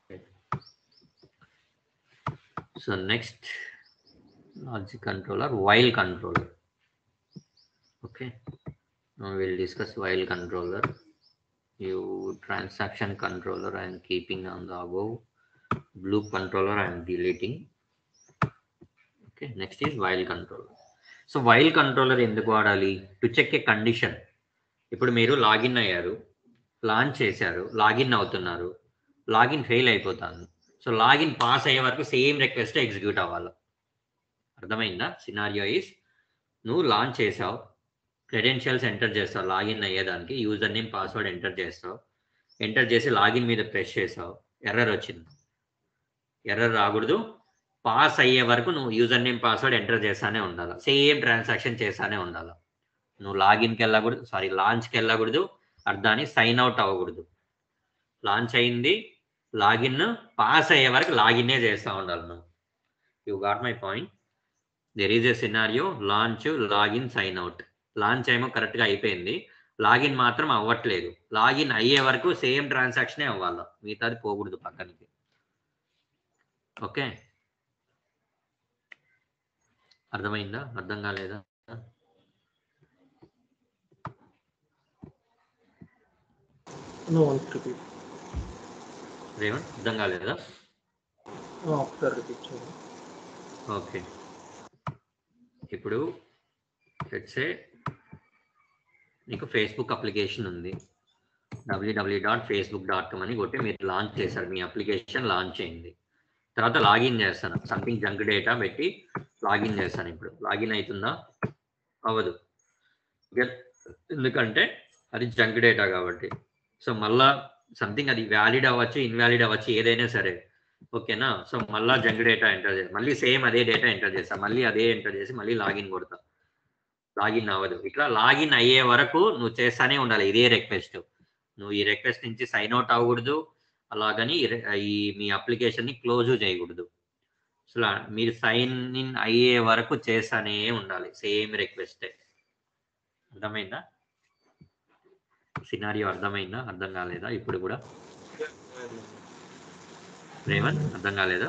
so next logic controller while controller okay now we'll discuss while controller you transaction controller i am keeping on the above loop controller i am deleting okay next is while controller so while controller ఎందుకు వాడాలి to check A condition ఇప్పుడు మీరు login అయ్యారు launch చేశారు login అవుతున్నారు login fail అయిపోతాను so login pass అయ్యే వరకు సేమ్ రిక్వెస్ట్ ఎగ్జిక్యూట్ అవ్వాలి అర్థమైందా సినారియో ఈస్ నువ్వు లాంచ్ చేసావు క్రెడెన్షియల్స్ ఎంటర్ చేస్తావు లాగిన్ అయ్యేదానికి యూజర్ నేమ్ పాస్వర్డ్ ఎంటర్ చేస్తావు ఎంటర్ చేసి లాగిన్ మీద ప్రెస్ చేసావు ఎర్రర్ వచ్చింది ఎర్రర్ రాకూడదు పాస్ అయ్యే వరకు నువ్వు యూజర్ నేమ్ పాస్వర్డ్ ఎంటర్ చేస్తానే ఉండాలి సేమ్ ట్రాన్సాక్షన్ చేస్తానే ఉండాలి నువ్వు లాగిన్కి వెళ్ళకూడదు సారీ లాంచ్కి వెళ్ళకూడదు అర్థాన్ని సైన్ అవుట్ అవ్వకూడదు లాంచ్ అయింది లాగిన్ పాస్ అయ్యే వరకు లాగిన్నే చేస్తూ ఉండాలి నువ్వు you got my point there is a scenario launch login sign out launch ఏమో కరెక్ట్గా అయిపోయింది లాగిన్ మాత్రం అవ్వట్లేదు లాగిన్ అయ్యే వరకు సేమ్ ట్రాన్సాక్షనే అవ్వాలి మిగతాది పోకూడదు పక్కనికి ఓకే అర్థమైందా అర్థం కాలేదా No, one repeat. రేవంత్ అర్థం కాలేదా No, after repeat. sorry. Okay ఇప్పుడు లెట్సే నీకు ఫేస్బుక్ అప్లికేషన్ ఉంది WW dot Facebook dot com అని కొట్టి మీరు లాంచ్ చేశారు మీ అప్లికేషన్ లాంచ్ అయింది తర్వాత లాగిన్ చేస్తాను సంథింగ్ జంక్ డేటా పెట్టి లాగిన్ చేస్తాను ఇప్పుడు లాగిన్ అవుతుందా అవ్వదు Get- ఎందుకంటే అది జంక్ డేటా కాబట్టి సో మళ్ళా సంథింగ్ అది వ్యాలిడ్ అవ్వచ్చు ఇన్వాలిడ్ అవ్వచ్చు ఏదైనా సరే ఓకేనా సో మళ్ళా జంక్ డేటా ఎంటర్ చేసి మళ్ళీ సేమ్ అదే డేటా ఎంటర్ చేస్తా మళ్ళీ అదే ఎంటర్ చేసి మళ్ళీ లాగిన్ కొడతా లాగిన్ అవ్వదు ఇట్లా లాగిన్ అయ్యే వరకు నువ్వు చేస్తానే ఉండాలి ఇదే రిక్వెస్ట్ నువ్వు ఈ రిక్వెస్ట్ నుంచి సైన్ అవుట్ అవ్వకూడదు అలాగని ఈ re- ఈ మీ అప్లికేషన్ ని క్లోజ్ చేయకూడదు సో లా- మీరు సైన్ ఇన్ అయ్యే వరకు చేస్తానే ఉండాలి సేమ్ రిక్వెస్టే అర్థమైందా సినారియో అర్థమైందా అర్థం కాలేదా ఇప్పుడు కూడా రేవంత్ అర్థం కాలేదా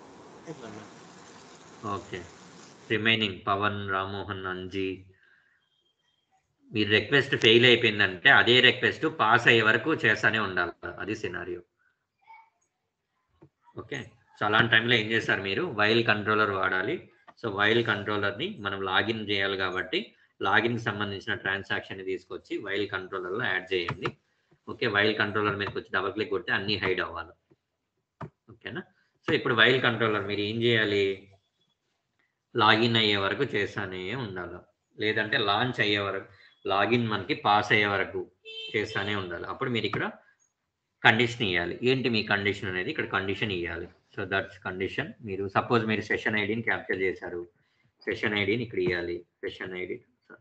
ఓకే రిమైనింగ్ పవన్ రామ్మోహన్ అంజీ మీ రిక్వెస్ట్ ఫెయిల్ అయిపోయిందంటే అదే రిక్వెస్ట్ పాస్ అయ్యే వరకు చేస్తానే ఉండాలి అది సినారియో ఓకే సో అలాంటి టైంలో ఏం చేస్తారు మీరు వైల్ కంట్రోలర్ వాడాలి సో వైల్ కంట్రోలర్ని మనం లాగిన్ చేయాలి కాబట్టి లాగిన్కి సంబంధించిన ట్రాన్సాక్షన్ తీసుకొచ్చి వైల్ కంట్రోలర్లో యాడ్ చేయండి ఓకే వైల్ కంట్రోలర్ మీదకి వచ్చి డబల్ క్లిక్ కొడితే అన్నీ హైడ్ అవ్వాలి ఓకేనా సో ఇప్పుడు వైల్ కంట్రోలర్ మీరు ఏం చేయాలి లాగిన్ అయ్యే వరకు చేస్తానే ఉండాలి లేదంటే లాంచ్ అయ్యే వరకు లాగిన్ మనకి పాస్ అయ్యే వరకు చేస్తానే ఉండాలి అప్పుడు మీరు ఇక్కడ కండిషన్ ఇవ్వాలి ఏంటి మీ కండిషన్ అనేది ఇక్కడ కండిషన్ ఇవ్వాలి సో దట్స్ కండిషన్ మీరు సపోజ్ మీరు సెషన్ ఐడిని క్యాప్చర్ చేశారు సెషన్ ఐడిని ఇక్కడ ఇవ్వాలి సెషన్ ఐడి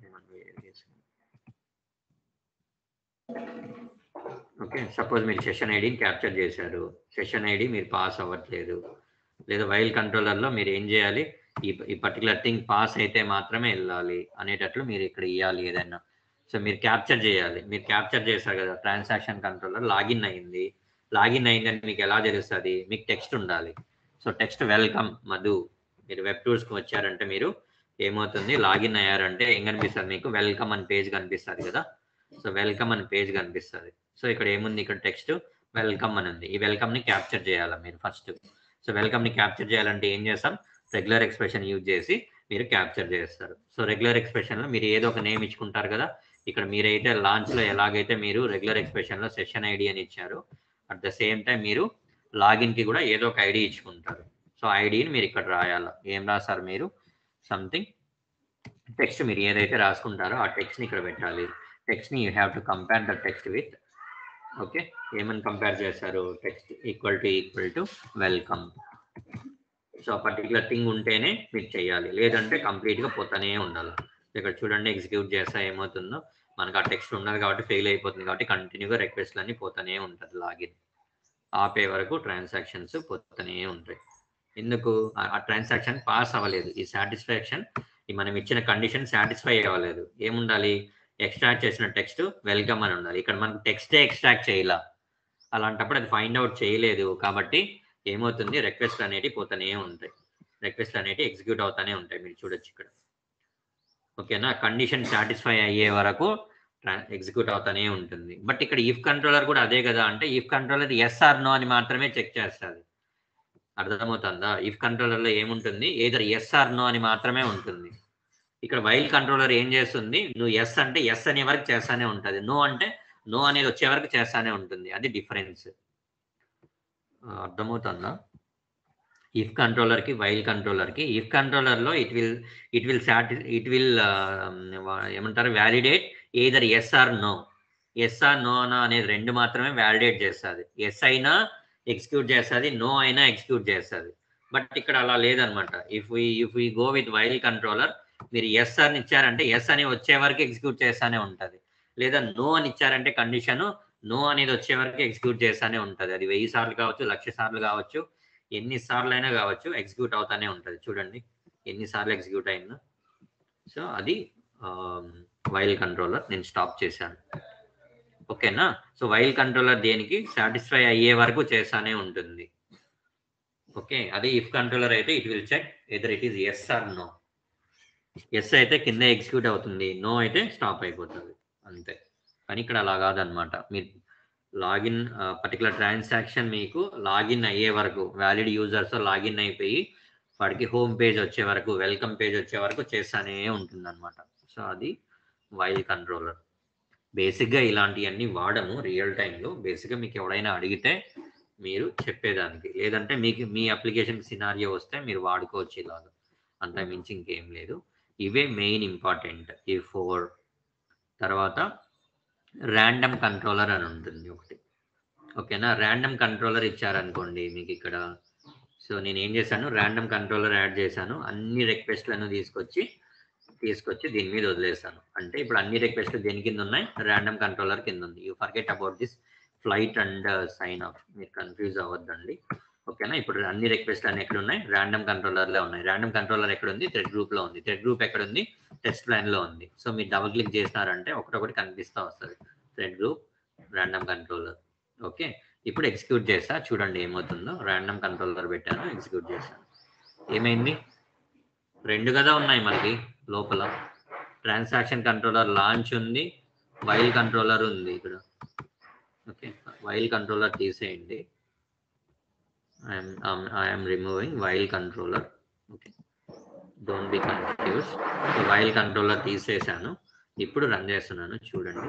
ఓకే సపోజ్ మీరు సెషన్ ఐడిని క్యాప్చర్ చేశారు సెషన్ ఐడి మీరు పాస్ అవ్వట్లేదు లేదా వైల్ కంట్రోలర్లో మీరు ఏం చేయాలి ఈ ఈ పర్టికులర్ థింగ్ పాస్ అయితే మాత్రమే వెళ్ళాలి అనేటట్లు మీరు ఇక్కడ ఇవ్వాలి ఏదైనా సో మీరు క్యాప్చర్ చేయాలి మీరు క్యాప్చర్ చేశారు కదా ట్రాన్సాక్షన్ కంట్రోలర్ లాగిన్ అయింది లాగిన్ అయిందని మీకు ఎలా తెలుస్తుంది మీకు టెక్స్ట్ ఉండాలి సో టెక్స్ట్ వెల్కమ్ మధు మీరు వెబ్ టూర్స్కి వచ్చారంటే మీరు ఏమవుతుంది లాగిన్ అయ్యారంటే ఏం కనిపిస్తుంది మీకు వెల్కమ్ అని పేజ్ కనిపిస్తుంది కదా సో వెల్కమ్ అని పేజ్ కనిపిస్తుంది సో ఇక్కడ ఏముంది ఇక్కడ టెక్స్ట్ వెల్కమ్ అని ఉంది ఈ వెల్కమ్ ని క్యాప్చర్ చేయాలి మీరు ఫస్ట్ సో వెల్కమ్ ని క్యాప్చర్ చేయాలంటే ఏం చేస్తాం రెగ్యులర్ ఎక్స్ప్రెషన్ యూజ్ చేసి మీరు క్యాప్చర్ చేస్తారు సో రెగ్యులర్ ఎక్స్ప్రెషన్ లో మీరు ఏదో ఒక నేమ్ ఇచ్చుకుంటారు కదా ఇక్కడ మీరైతే లాంచ్ లో ఎలాగైతే మీరు రెగ్యులర్ ఎక్స్ప్రెషన్ లో సెషన్ ఐడి అని ఇచ్చారు అట్ ద సేమ్ టైం మీరు లాగిన్ కి కూడా ఏదో ఒక ఐడి ఇచ్చుకుంటారు సో సో ఐడిని మీరు ఇక్కడ రాయాలి ఏం రాస్తారు మీరు సంథింగ్ టెక్స్ట్ మీరు ఏదైతే రాసుకుంటారో ఆ టెక్స్ట్ని ఇక్కడ పెట్టాలి టెక్స్ట్ని you have to compare the text with okay ఏమని కంపేర్ చేస్తారు text equal to equal to welcome so particular thing ఉంటేనే మీరు చేయాలి లేదంటే కంప్లీట్గా పోతానే ఉండాలి ఇక్కడ చూడండి ఎగ్జిక్యూట్ చేస్తా ఏమవుతుందో మనకు ఆ టెక్స్ట్ ఉన్నది కాబట్టి ఫెయిల్ అయిపోతుంది కాబట్టి కంటిన్యూగా రిక్వెస్ట్లు అన్ని పోతానే ఉంటుంది లాగిన్ ఆపే వరకు ట్రాన్సాక్షన్స్ పోతూనే ఉంటాయి ఎందుకు ఆ- ఆ ట్రాన్సాక్షన్ పాస్ అవ్వలేదు ఈ సాటిస్ఫాక్షన్ ఈ మనం ఇచ్చిన కండిషన్ సాటిస్ఫై అవ్వలేదు ఏముండాలి ఎక్స్ట్రాక్ట్ చేసిన టెక్స్ట్ వెల్కమ్ అని ఉండాలి ఇక్కడ మనకు టెక్స్టే ఎక్స్ట్రాక్ట్ చేయాల అలాంటప్పుడు అది ఫైండ్ అవుట్ చేయలేదు కాబట్టి ఏమవుతుంది రిక్వెస్ట్ అనేటివి పోతూనే ఉంటాయి రిక్వెస్ట్ అనేటివి ఎగ్జిక్యూట్ అవుతానే ఉంటాయి మీరు చూడొచ్చు ఇక్కడ ఓకేనా కండిషన్ సాటిస్ఫై అయ్యే వరకు ఎగ్జిక్యూట్ అవుతానే ఉంటుంది బట్ ఇక్కడ ఇఫ్ కంట్రోలర్ కూడా అదే కదా అంటే if controller yes or no అని మాత్రమే చెక్ చేస్తుంది అర్థమవుతుందా ఇఫ్ కంట్రోలర్లో ఏముంటుంది ఏదర్ ఎస్ ఆర్ నో అని మాత్రమే ఉంటుంది ఇక్కడ వైల్ కంట్రోలర్ ఏం చేస్తుంది నువ్వు ఎస్ అంటే ఎస్ అనే వరకు చేస్తానే ఉంటుంది నో అంటే నో అనేది వచ్చే వరకు చేస్తానే ఉంటుంది అది డిఫరెన్స్ అర్థమవుతుందా ఇఫ్ కంట్రోలర్కి వైల్ కంట్రోలర్కి ఇఫ్ కంట్రోలర్లో ఇట్ విల్ ఇట్ విల్ సాటి ఇట్ విల్ ఏమంటారు validate either yes or no yes or no అనేది రెండు మాత్రమే వ్యాలిడేట్ చేస్తుంది ఎస్ అయినా ఎగ్జిక్యూట్ చేస్తుంది నో అయినా ఎగ్జిక్యూట్ చేస్తుంది బట్ ఇక్కడ అలా లేదనమాట if we if we go with while controller మీరు ఎస్ అని ఇచ్చారంటే ఎస్ అని వచ్చే వరకు ఎగ్జిక్యూట్ చేస్తానే ఉంటుంది లేదా నో అని ఇచ్చారంటే కండిషన్ నో అనేది వచ్చే వరకు ఎగ్జిక్యూట్ చేస్తానే ఉంటుంది అది వెయ్యి సార్లు కావచ్చు లక్ష సార్లు కావచ్చు ఎన్ని సార్లు అయినా కావచ్చు ఎగ్జిక్యూట్ అవుతానే ఉంటుంది చూడండి ఎన్నిసార్లు ఎగ్జిక్యూట్ అయిందో సో అది వైల్ కంట్రోలర్ నేను స్టాప్ చేశాను ఓకేనా సో వైల్ కంట్రోలర్ దేనికి సాటిస్ఫై అయ్యే వరకు చేస్తానే ఉంటుంది ఓకే అదే ఇఫ్ కంట్రోలర్ అయితే it will check either it is yes or no yes అయితే కింద ఎగ్జిక్యూట్ అవుతుంది నో అయితే స్టాప్ అయిపోతుంది అంతే కానీ ఇక్కడ అలా కాదనమాట మీరు లాగిన్ పర్టికులర్ ట్రాన్సాక్షన్ మీకు లాగిన్ అయ్యే వరకు వ్యాలిడ్ యూజర్స్ లాగిన్ అయిపోయి వాడికి హోమ్ పేజ్ వచ్చే వరకు వెల్కమ్ పేజ్ వచ్చే వరకు చేస్తానే ఉంటుంది అనమాట సో అది వైల్ కంట్రోలర్ బేసిక్గా ఇలాంటివన్నీ వాడము రియల్ టైంలో బేసిక్గా మీకు ఎవడైనా అడిగితే మీరు చెప్పేదానికి లేదంటే మీకు మీ అప్లికేషన్ సినారియో వస్తే మీరు వాడుకోవచ్చు ఇలాగా అంత మించి ఇంకేం లేదు ఇవే మెయిన్ ఇంపార్టెంట్ ఈ ఫోర్ తర్వాత ర్యాండమ్ కంట్రోలర్ అని ఉంటుంది ఒకటి ఓకేనా ర్యాండమ్ కంట్రోలర్ ఇచ్చారనుకోండి మీకు ఇక్కడ సో నేను ఏం చేశాను ర్యాండమ్ కంట్రోలర్ యాడ్ చేశాను అన్ని రిక్వెస్ట్లను తీసుకొచ్చి తీసుకొచ్చి దీని మీద వదిలేసాను అంటే ఇప్పుడు అన్ని రిక్వెస్ట్లు దేని కింద ఉన్నాయి ర్యాండమ్ కంట్రోలర్ కింద ఉంది you forget about this flight and sign off మీరు కన్ఫ్యూజ్ అవ్వద్దండి ఓకేనా ఇప్పుడు అన్ని రిక్వెస్ట్ అన్ని ఎక్కడ ఉన్నాయి ర్యాండమ్ కంట్రోలర్లో ఉన్నాయి ర్యాండమ్ కంట్రోలర్ ఎక్కడ ఉంది థ్రెడ్ గ్రూప్లో ఉంది థ్రెడ్ గ్రూప్ ఎక్కడ ఉంది టెస్ట్ ప్లాన్లో ఉంది సో మీరు డబుల్ క్లిక్ చేసినారంటే ఒకటొకటి కనిపిస్తూ వస్తుంది thread group random controller okay ఇప్పుడు ఎగ్జిక్యూట్ చేస్తా చూడండి ఏమవుతుందో ర్యాండమ్ కంట్రోలర్ పెట్టాను ఎగ్జిక్యూట్ చేశాను ఏమైంది రెండు కదా ఉన్నాయి మనకి లోపల ట్రాన్సాక్షన్ కంట్రోలర్ లాంచ్ ఉంది వైల్ కంట్రోలర్ ఉంది ఇక్కడ ఓకే వైల్ కంట్రోలర్ తీసేయండి I'm I'm removing while controller okay don't be confuse while controller తీసేసాను ఇప్పుడు రన్ చేస్తున్నాను చూడండి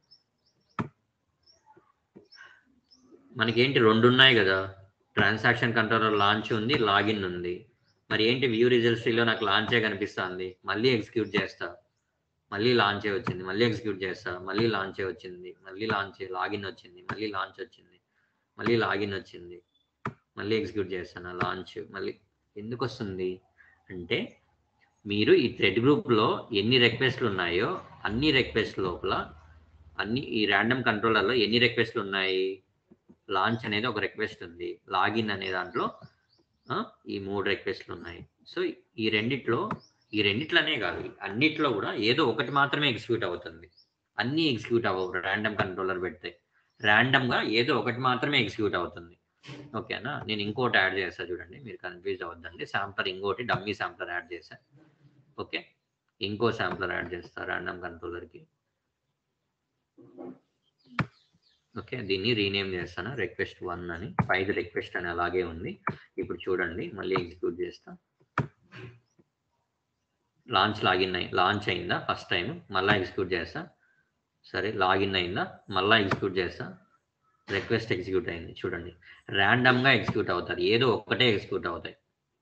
మనకి ఏంటి రెండు ఉన్నాయి కదా ట్రాన్సాక్షన్ కంట్రోలర్ లాంచ్ ఉంది లాగిన్ ఉంది మరి ఏంటి వ్యూ రిజల్ట్స్లో నాకు లాంచే కనిపిస్తుంది మళ్ళీ ఎగ్జిక్యూట్ చేస్తా మళ్ళీ లాంచే వచ్చింది మళ్ళీ ఎగ్జిక్యూట్ చేస్తా మళ్ళీ లాంచే వచ్చింది మళ్ళీ లాంచ్ లాగిన్ వచ్చింది మళ్ళీ లాంచ్ వచ్చింది మళ్ళీ లాగిన్ వచ్చింది మళ్ళీ ఎగ్జిక్యూట్ చేస్తాను లాంచ్ మళ్ళీ ఎందుకు వస్తుంది అంటే మీరు ఈ థ్రెడ్ గ్రూప్లో ఎన్ని రిక్వెస్ట్లు ఉన్నాయో అన్ని రిక్వెస్ట్ లోపల అన్ని ఈ ర్యాండమ్ కంట్రోలర్లో ఎన్ని రిక్వెస్ట్లు ఉన్నాయి లాంచ్ అనేది ఒక రిక్వెస్ట్ ఉంది లాగిన్ అనే దాంట్లో ఆ, ఈ మూడు రిక్వెస్ట్లు ఉన్నాయి సో ఈ రెండిట్లో ఈ రెండిట్లనే కాదు అన్నిట్లో కూడా ఏదో ఒకటి మాత్రమే ఎగ్జిక్యూట్ అవుతుంది అన్నీ ఎగ్జిక్యూట్ అవ్వవు ర్యాండమ్ కంట్రోలర్ పెడితే ర్యాండమ్గా ఏదో ఒకటి మాత్రమే ఎగ్జిక్యూట్ అవుతుంది ఓకేనా నేను ఇంకోటి యాడ్ చేస్తా చూడండి మీరు కన్ఫ్యూజ్ అవ్వద్దండి శాంప్లర్ ఇంకోటి డమ్మీ శాంప్లర్ యాడ్ చేశా ఓకే ఇంకో శాంప్లర్ యాడ్ చేస్తా ర్యాండమ్ కంట్రోలర్కి ఓకే దీన్ని రీనేమ్ చేస్తాను రిక్వెస్ట్ వన్ అని ఫైవ్ రిక్వెస్ట్ అని అలాగే ఉంది ఇప్పుడు చూడండి మళ్ళీ ఎగ్జిక్యూట్ చేస్తా లాంచ్ లాగిన్ అయి లాంచ్ అయిందా ఫస్ట్ టైం మళ్ళీ ఎగ్జిక్యూట్ చేస్తా సరే లాగిన్ అయిందా మళ్ళీ ఎగ్జిక్యూట్ చేస్తా రిక్వెస్ట్ ఎగ్జిక్యూట్ అయింది చూడండి ర్యాండమ్గా ఎగ్జిక్యూట్ అవుతారు ఏదో ఒక్కటే ఎగ్జిక్యూట్ అవుతాయి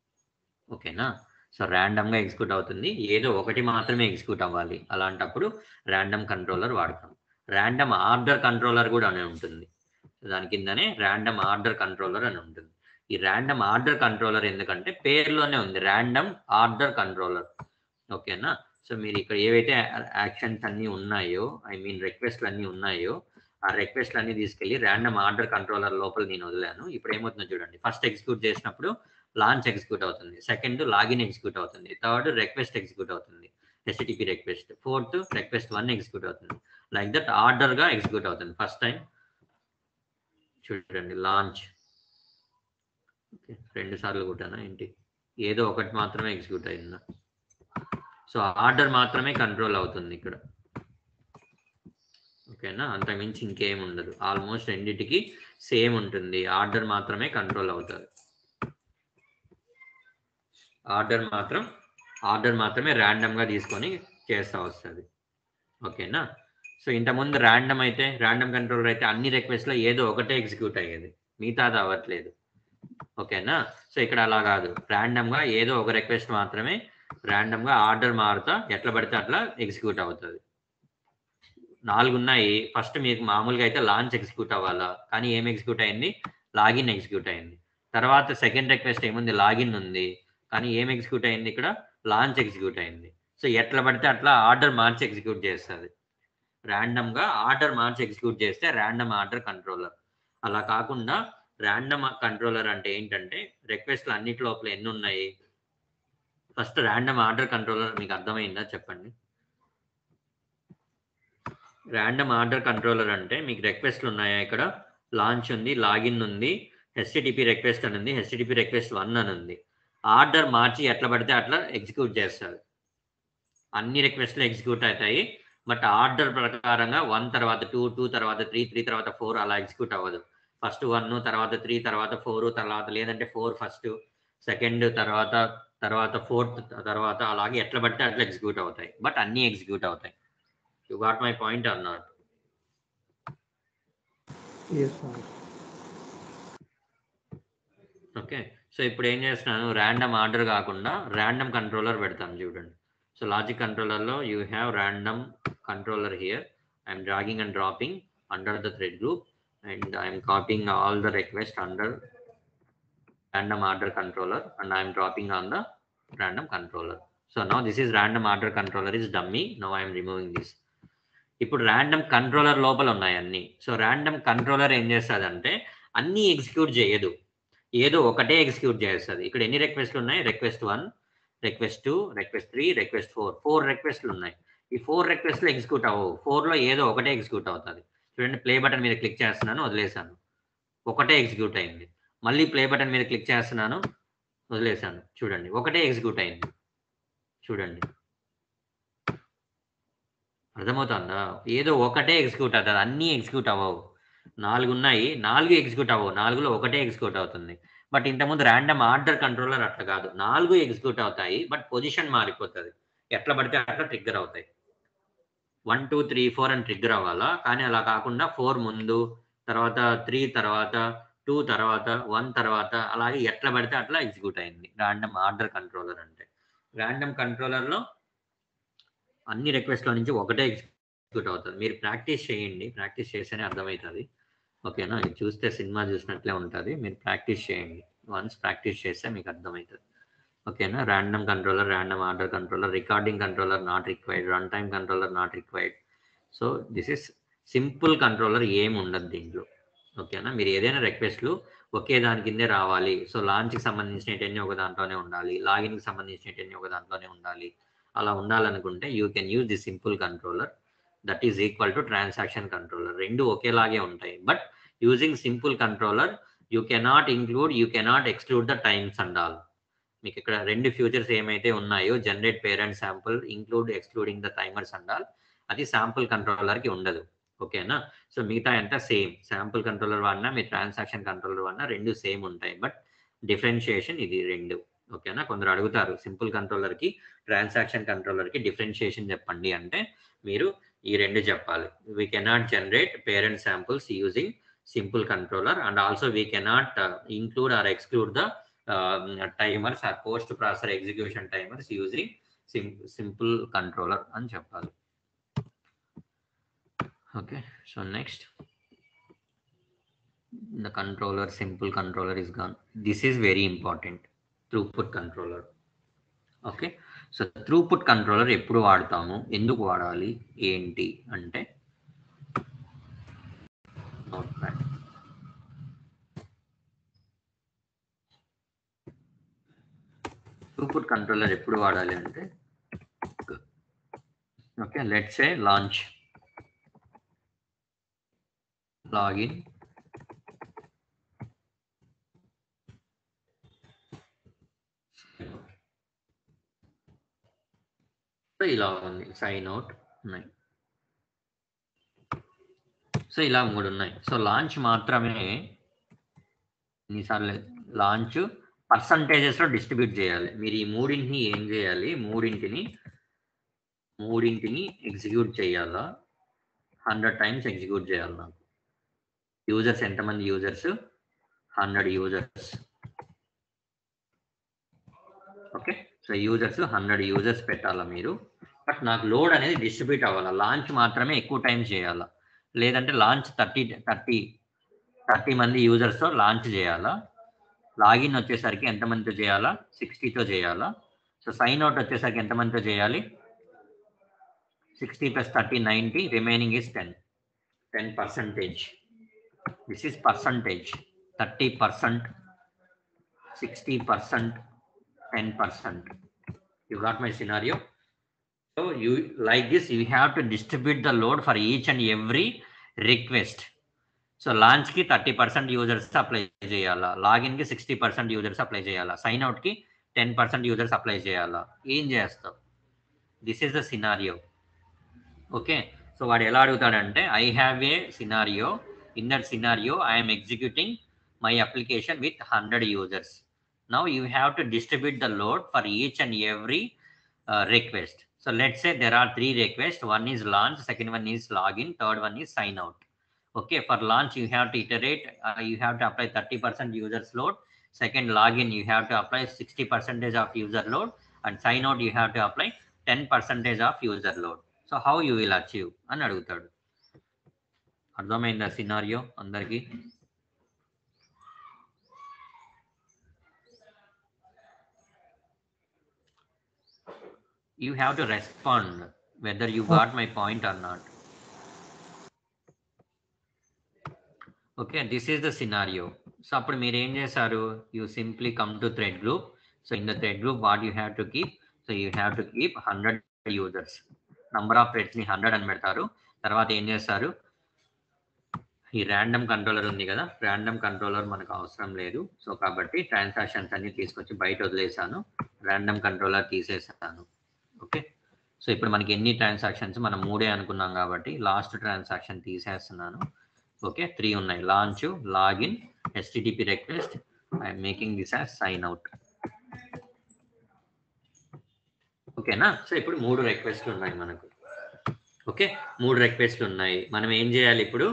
ఓకేనా సో ర్యాండమ్గా ఎగ్జిక్యూట్ అవుతుంది ఏదో ఒకటి మాత్రమే ఎగ్జిక్యూట్ అవ్వాలి అలాంటప్పుడు ర్యాండమ్ కంట్రోలర్ వాడతాం ర్యాండమ్ ఆర్డర్ కంట్రోలర్ కూడా అనే ఉంటుంది దాని కిందనే ర్యాండమ్ ఆర్డర్ కంట్రోలర్ అని ఉంటుంది ఈ ర్యాండమ్ ఆర్డర్ కంట్రోలర్ ఎందుకంటే పేరులోనే ఉంది ర్యాండమ్ ఆర్డర్ కంట్రోలర్ ఓకేనా సో మీరు ఇక్కడ ఏవైతే యాక్షన్స్ అన్నీ ఉన్నాయో ఐ మీన్ రిక్వెస్ట్లు అన్నీ ఉన్నాయో ఆ రిక్వెస్ట్లు అన్ని తీసుకెళ్లి ర్యాండమ్ ఆర్డర్ కంట్రోలర్ లోపల నేను వదిలాను ఇప్పుడు ఏమవుతుందో చూడండి ఫస్ట్ ఎగ్జిక్యూట్ చేసినప్పుడు లాంచ్ ఎగ్జిక్యూట్ అవుతుంది సెకండ్ లాగిన్ ఎగ్జిక్యూట్ అవుతుంది థర్డ్ రిక్వెస్ట్ ఎగ్జిక్యూట్ అవుతుంది HTTP request fourth request one execute అవుతుంది లైక్ దట్ ఆర్డర్ గా ఎగ్జిక్యూట్ అవుతుంది ఫస్ట్ టైం చూడండి లాంచ్ రెండు సార్లు కొట్టానా ఏంటి ఏదో ఒకటి మాత్రమే ఎగ్జిక్యూట్ అయిందా సో ఆర్డర్ మాత్రమే కంట్రోల్ అవుతుంది ఇక్కడ ఓకేనా అంతకుమించి ఇంకేం ఉండదు ఆల్మోస్ట్ రెండింటికి సేమ్ ఉంటుంది ఆర్డర్ మాత్రమే కంట్రోల్ అవుతుంది ఆర్డర్ మాత్రం ఆర్డర్ మాత్రమే ర్యాండమ్ గా తీసుకొని చేస్తా వస్తుంది ఓకేనా సో ఇంతకుముందు ర్యాండమ్ అయితే ర్యాండమ్ కంట్రోలర్ అయితే అన్ని రిక్వెస్ట్ లో ఏదో ఒకటే ఎగ్జిక్యూట్ అయ్యేది మిగతాది అవ్వట్లేదు ఓకేనా సో ఇక్కడ అలా కాదు ర్యాండమ్ గా ఏదో ఒక రిక్వెస్ట్ మాత్రమే ర్యాండమ్ గా ఆర్డర్ మారుతా ఎట్లా పడితే అట్లా ఎగ్జిక్యూట్ అవుతుంది నాలుగు ఉన్నాయి ఫస్ట్ మీకు మామూలుగా అయితే లాంచ్ ఎగ్జిక్యూట్ అవ్వాలా కానీ ఏం ఎగ్జిక్యూట్ అయింది లాగిన్ ఎగ్జిక్యూట్ అయింది తర్వాత సెకండ్ రిక్వెస్ట్ ఏముంది లాగిన్ ఉంది కానీ ఏం ఎగ్జిక్యూట్ అయింది ఇక్కడ లాంచ్ ఎగ్జిక్యూట్ అయింది సో ఎట్లా పడితే అట్లా ఆర్డర్ మార్చి ఎగ్జిక్యూట్ చేస్తుంది ర్యాండమ్ గా ఆర్డర్ మార్చి ఎగ్జిక్యూట్ చేస్తే ర్యాండమ్ ఆర్డర్ కంట్రోలర్ అలా కాకుండా ర్యాండమ్ కంట్రోలర్ అంటే ఏంటంటే రిక్వెస్ట్లు అన్నిటి లోపల ఎన్ని ఉన్నాయి ఫస్ట్ ర్యాండమ్ ఆర్డర్ కంట్రోలర్ మీకు అర్థమైందా చెప్పండి ర్యాండమ్ ఆర్డర్ కంట్రోలర్ అంటే మీకు రిక్వెస్ట్లు ఉన్నాయా ఇక్కడ లాంచ్ ఉంది లాగిన్ ఉంది హెచ్టిటిపి రిక్వెస్ట్ అని ఉంది హెచ్టిటిపి రిక్వెస్ట్ వన్ అని ఉంది ఆర్డర్ మార్చి ఎట్లా పడితే అట్లా ఎగ్జిక్యూట్ చేస్తారు అన్ని రిక్వెస్ట్లు ఎగ్జిక్యూట్ అవుతాయి బట్ ఆర్డర్ ప్రకారంగా వన్ తర్వాత టూ టూ తర్వాత త్రీ త్రీ తర్వాత ఫోర్ అలా ఎగ్జిక్యూట్ అవ్వదు ఫస్ట్ వన్ తర్వాత త్రీ తర్వాత ఫోర్ తర్వాత లేదంటే ఫోర్ ఫస్ట్ సెకండ్ తర్వాత తర్వాత ఫోర్త్ తర్వాత అలాగే ఎట్లా పడితే అట్లా ఎగ్జిక్యూట్ అవుతాయి బట్ అన్ని ఎగ్జిక్యూట్ అవుతాయి you got my point or not yes sir okay so ఇప్పుడు ఏం చేస్తున్నాను ర్యాండమ్ ఆర్డర్ కాకుండా ర్యాండమ్ కంట్రోలర్ పెడతాను చూడండి సో లాజిక్ కంట్రోలర్లో you have random controller here I'm dragging and dropping under the thread group and I'm copying all the request under random order controller and I am dropping on the random controller. So now this is random order controller is dummy. Now I am removing this. ఇప్పుడు random controller లోపల ఉన్నాయి అన్ని so random controller ఏం చేస్తుంది అంటే అన్ని execute చేయదు ఏదో ఒకటే ఎగ్జిక్యూట్ చేస్తుంది ఇక్కడ ఎన్ని రిక్వెస్ట్లు ఉన్నాయి request one request two request three request four four రిక్వెస్ట్లు ఉన్నాయి ఈ ఫోర్ రిక్వెస్ట్లు ఎగ్జిక్యూట్ అవ్వవు ఫోర్లో ఏదో ఒకటే ఎగ్జిక్యూట్ అవుతుంది చూడండి ప్లే బటన్ మీద క్లిక్ చేస్తున్నాను వదిలేసాను ఒకటే ఎగ్జిక్యూట్ అయింది మళ్ళీ ప్లే బటన్ మీద క్లిక్ చేస్తున్నాను వదిలేసాను చూడండి ఒకటే ఎగ్జిక్యూట్ అయింది చూడండి అర్థమవుతుందా ఏదో ఒకటే ఎగ్జిక్యూట్ అవుతుంది అన్నీ ఎగ్జిక్యూట్ అవ్వవు నాలుగు ఉన్నాయి నాలుగు ఎగ్జిక్యూట్ అవ్వవు నాలుగులో ఒకటే ఎగ్జిక్యూట్ అవుతుంది బట్ ఇంతకుముందు ర్యాండమ్ ఆర్డర్ కంట్రోలర్ అట్లా కాదు నాలుగు ఎగ్జిక్యూట్ అవుతాయి బట్ పొజిషన్ మారిపోతుంది ఎట్లా పడితే అట్లా ట్రిగ్గర్ అవుతాయి వన్ టూ త్రీ ఫోర్ అని ట్రిగ్గర్ అవ్వాలా కానీ అలా కాకుండా ఫోర్ ముందు తర్వాత త్రీ తర్వాత టూ తర్వాత వన్ తర్వాత అలాగే ఎట్లా పడితే అట్లా ఎగ్జిక్యూట్ అయింది ర్యాండమ్ ఆర్డర్ కంట్రోలర్ అంటే ర్యాండమ్ కంట్రోలర్లో అన్ని రిక్వెస్ట్ల నుంచి ఒకటే ఎగ్జిక్యూట్ అవుతుంది మీరు ప్రాక్టీస్ చేయండి ప్రాక్టీస్ చేస్తేనే అర్థమవుతుంది ఓకేనా ఇది చూస్తే సినిమా చూసినట్లే ఉంటుంది మీరు ప్రాక్టీస్ చేయండి వన్స్ ప్రాక్టీస్ చేస్తే మీకు అర్థమవుతుంది ఓకేనా random controller random order controller recording controller not required run time controller not required so this is simple controller ఏమి ఉండదు దీంట్లో ఓకేనా మీరు ఏదైనా రిక్వెస్ట్లు ఒకే దాని కిందే రావాలి సో లాంచ్కి సంబంధించినవన్నీ ఒక దాంట్లోనే ఉండాలి లాగిన్కి సంబంధించినవన్నీ ఒక దాంట్లోనే ఉండాలి అలా ఉండాలనుకుంటే you can use the simple controller that is equal to transaction controller రెండు ఒకేలాగే ఉంటాయి but using simple controller you cannot include you cannot exclude the times and all మీకు ఇక్కడ రెండు ఫ్యూచర్స్ ఏమైతే ఉన్నాయో generate parent sample include excluding the timers and all అది sample కంట్రోలర్కి ఉండదు ఓకేనా సో మిగతా అంతా సేమ్ శాంపుల్ కంట్రోలర్ వాడినా మీ ట్రాన్సాక్షన్ కంట్రోలర్ వాడినా రెండు సేమ్ ఉంటాయి బట్ డిఫరెన్షియేషన్ ఇది రెండు ఓకేనా కొందరు అడుగుతారు సింపుల్ కంట్రోలర్కి ట్రాన్సాక్షన్ కంట్రోలర్కి డిఫరెన్షియేషన్ చెప్పండి అంటే మీరు ఈ రెండు చెప్పాలి we cannot generate parent samples using simple controller and also we cannot include or exclude the timers or post processor execution timers using simple controller అని చెప్పాలి okay so next the controller simple controller is gone this is very important throughput controller okay so throughput controller ఎప్పుడు వాడతాము ఎందుకు వాడాలి ఏంటి అంటే notepad. Throughput controller ఎప్పుడు వాడాలి అంటే okay let's a launch login so ఇలా ఉంది సైన్ అవుట్ ఉన్నాయి సో ఇలా మూడు ఉన్నాయి సో లాంచ్ మాత్రమే ఎన్నిసార్లు లాంచ్ పర్సంటేజెస్లో డిస్ట్రిబ్యూట్ చేయాలి మీరు ఈ మూడింటిని ఏం చేయాలి మూడింటిని మూడింటిని ఎగ్జిక్యూట్ చేయాలా హండ్రెడ్ టైమ్స్ ఎగ్జిక్యూట్ చేయాలి నాకు యూజర్స్ ఎంతమంది users hundred users okay so users hundred users పెట్టాలా మీరు బట్ నాకు లోడ్ అనేది డిస్ట్రిబ్యూట్ అవ్వాలా లాంచ్ మాత్రమే ఎక్కువ టైం చేయాలా లేదంటే లాంచ్ థర్టీ థర్టీ థర్టీ మంది యూజర్స్తో లాంచ్ చేయాలా లాగిన్ వచ్చేసరికి ఎంతమందితో చేయాలా సిక్స్టీతో చేయాలా సో సైన్ అవుట్ వచ్చేసరికి ఎంతమందితో చేయాలి sixty plus thirty ninety remaining is ten ten percentage this is percentage thirty percent sixty percent ten percent you got my scenario so you like this you have to distribute the load for each and every request so లాంచ్కి thirty percent users apply చేయాలా లాగిన్కి sixty percent users apply చేయాలా sign అవుట్కి ten percent users apply చేయాలా ఏం చేస్తావు this is the scenario okay so వాడు ఎలా అడుగుతాడంటే I have a scenario in that scenario I'm executing my application with hundred users now you have to distribute the load for each and every uh, request so let's say there are three requests one is launch second one is login third one is sign out okay for launch you have to iterate uh, you have to apply 30% users load second login you have to apply 60 percentage of user load and sign out you have to apply 10 percentage of user load so how you will achieve అని అడుగుతాడు అర్థమైందా scenario అందరికీ you have to respond whether you got my point or not. Okay this is the scenario so అప్పుడు మీరు ఏం చేశారు you simply come to thread group so in the thread group what you have to keep so you have to keep hundred users number of థ్రెడ్స్ని hundred అని పెడతారు తర్వాత ఏం చేస్తారు ఈ ర్యాండమ్ కంట్రోలర్ ఉంది కదా ర్యాండమ్ కంట్రోలర్ మనకు అవసరం లేదు సో కాబట్టి ట్రాన్సాక్షన్స్ అన్ని తీసుకొచ్చి బయట వదిలేసాను ర్యాండమ్ కంట్రోలర్ తీసేసాను ఓకే సో ఇప్పుడు మనకి ఎన్ని ట్రాన్సాక్షన్స్ మనం మూడే అనుకున్నాం కాబట్టి లాస్ట్ ట్రాన్సాక్షన్ తీసేస్తున్నాను ఓకే త్రీ ఉన్నాయి launch login HTTP request I'm making this as sign out ఓకేనా సో ఇప్పుడు మూడు రిక్వెస్ట్లు ఉన్నాయి మనకు ఓకే మూడు రిక్వెస్ట్లు ఉన్నాయి మనం ఏం చేయాలి ఇప్పుడు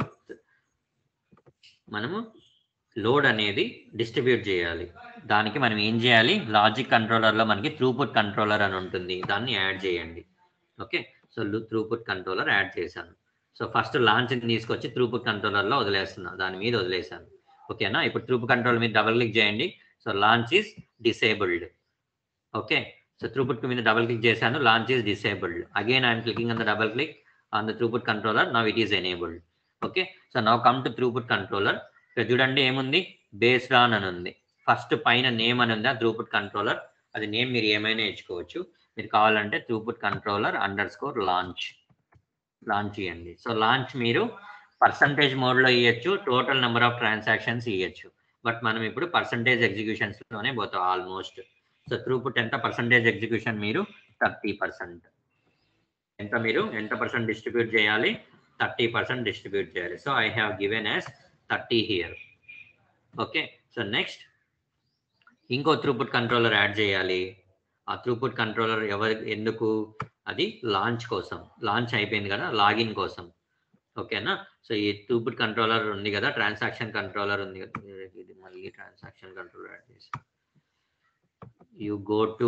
మనము లోడ్ అనేది డిస్ట్రిబ్యూట్ చేయాలి దానికి మనం ఏం చేయాలి లాజిక్ కంట్రోలర్లో మనకి త్రూపుట్ కంట్రోలర్ అని ఉంటుంది దాన్ని యాడ్ చేయండి okay so throughput controller add చేశాను సో ఫస్ట్ లాంచ్ తీసుకొచ్చి త్రూపుట్ కంట్రోలర్లో వదిలేస్తున్నా దాని మీద వదిలేసాను ఓకేనా ఇప్పుడు త్రూపుట్ కంట్రోల్ మీద డబుల్ క్లిక్ చేయండి so launch is disabled okay so throughput మీద డబుల్ క్లిక్ చేశాను launch is disabled again I'm clicking on the double click on the throughput controller now it is enabled okay so now come to throughput controller ఇక్కడ చూడండి ఏముంది based on అని ఉంది first పైన name అని ఉంది ఆ త్రూపుట్ కంట్రోలర్ అది నేమ్ మీరు ఏమైనా ఇచ్చుకోవచ్చు మీరు కావాలంటే throughput controller under score launch launch ఇవ్వండి సో లాంచ్ మీరు పర్సంటేజ్ మోడ్లో ఇవ్వచ్చు టోటల్ నెంబర్ ఆఫ్ ట్రాన్సాక్షన్స్ ఇవ్వచ్చు బట్ మనం ఇప్పుడు పర్సంటేజ్ ఎగ్జిక్యూషన్స్లోనే పోతాం ఆల్మోస్ట్ సో త్రూపుట్ ఎంత పర్సంటేజ్ ఎగ్జిక్యూషన్ మీరు థర్టీ పర్సెంట్ ఎంత మీరు ఎంత పర్సెంట్ డిస్ట్రిబ్యూట్ చేయాలి థర్టీ పర్సెంట్ డిస్ట్రిబ్యూట్ చేయాలి so I have given as thirty here okay so next ఇంకో త్రూపుట్ కంట్రోలర్ యాడ్ చేయాలి ఆ త్రూపుట్ కంట్రోలర్ ఎవరి ఎందుకు అది లాంచ్ కోసం లాంచ్ అయిపోయింది కదా లాగిన్ కోసం ఓకేనా సో ఈ త్రూపుట్ కంట్రోలర్ ఉంది కదా ట్రాన్సాక్షన్ కంట్రోలర్ ఉంది కదా ఇది మళ్ళీ ట్రాన్సాక్షన్ కంట్రోలర్ యాడ్ చేసి you go to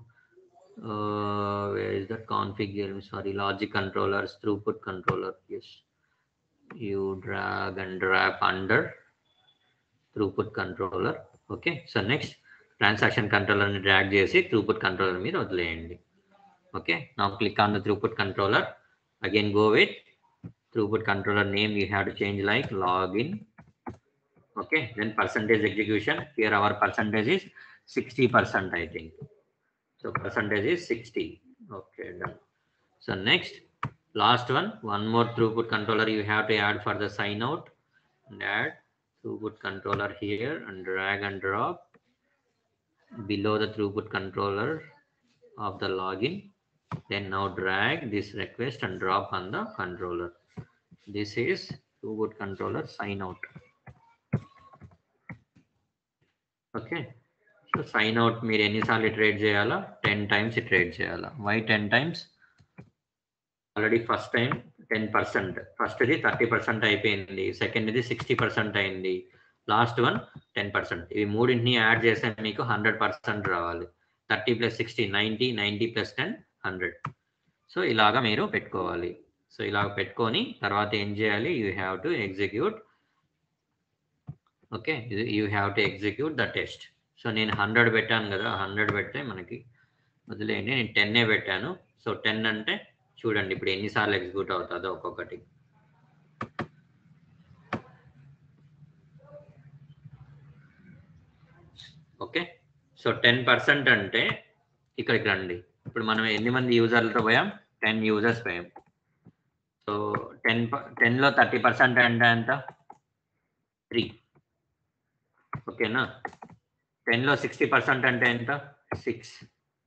uh, where is that config here? I'm sorry, logic controllers, throughput controller. Yes, you drag and drop under throughput controller. Okay, so next transaction controller ని drag చేసి throughput controller మీద వదిలేయండి. Okay, now click on the throughput controller. Again, go with throughput controller name. You have to change like login. Okay, then percentage execution. Here our percentage is 60%, I think. So percentage is 60. Okay, done. So next, last one, one more throughput controller you have to add for the sign out and add throughput controller here and drag and drop below the throughput controller of the login. Then now drag this request and drop on the controller. This is throughput controller sign out. Okay. So sign out మీరు ఎన్నిసార్లు trade చేయాలా ten times trade చేయాలా why ten times already first time ten percent ఫస్ట్ది thirty percent అయిపోయింది సెకండ్ది sixty percent అయింది last one ten percent ఇవి మూడింటిని యాడ్ చేస్తే మీకు హండ్రెడ్ పర్సెంట్ రావాలి thirty plus sixty ninety ninety plus ten hundred so ఇలాగా మీరు పెట్టుకోవాలి సో ఇలాగ పెట్టుకొని తర్వాత ఏం చేయాలి you have to execute okay you have to execute the test so నేను హండ్రెడ్ పెట్టాను కదా హండ్రెడ్ పెడితే మనకి వదిలేయండి నేను టెన్నే పెట్టాను సో టెన్ అంటే చూడండి ఇప్పుడు ఎన్నిసార్లు ఎగ్జిక్యూట్ అవుతుందో ఒక్కొక్కటి ఓకే సో టెన్ పర్సెంట్ అంటే ఇక్కడికి రండి ఇప్పుడు మనం ఎన్ని మంది యూజర్లతో పోయాం టెన్ యూజర్స్ పోయాం సో టెన్ టెన్లో థర్టీ పర్సెంట్ అంటే ఎంత త్రీ ఓకేనా టెన్లో సిక్స్టీ పర్సెంట్ అంటే ఎంత సిక్స్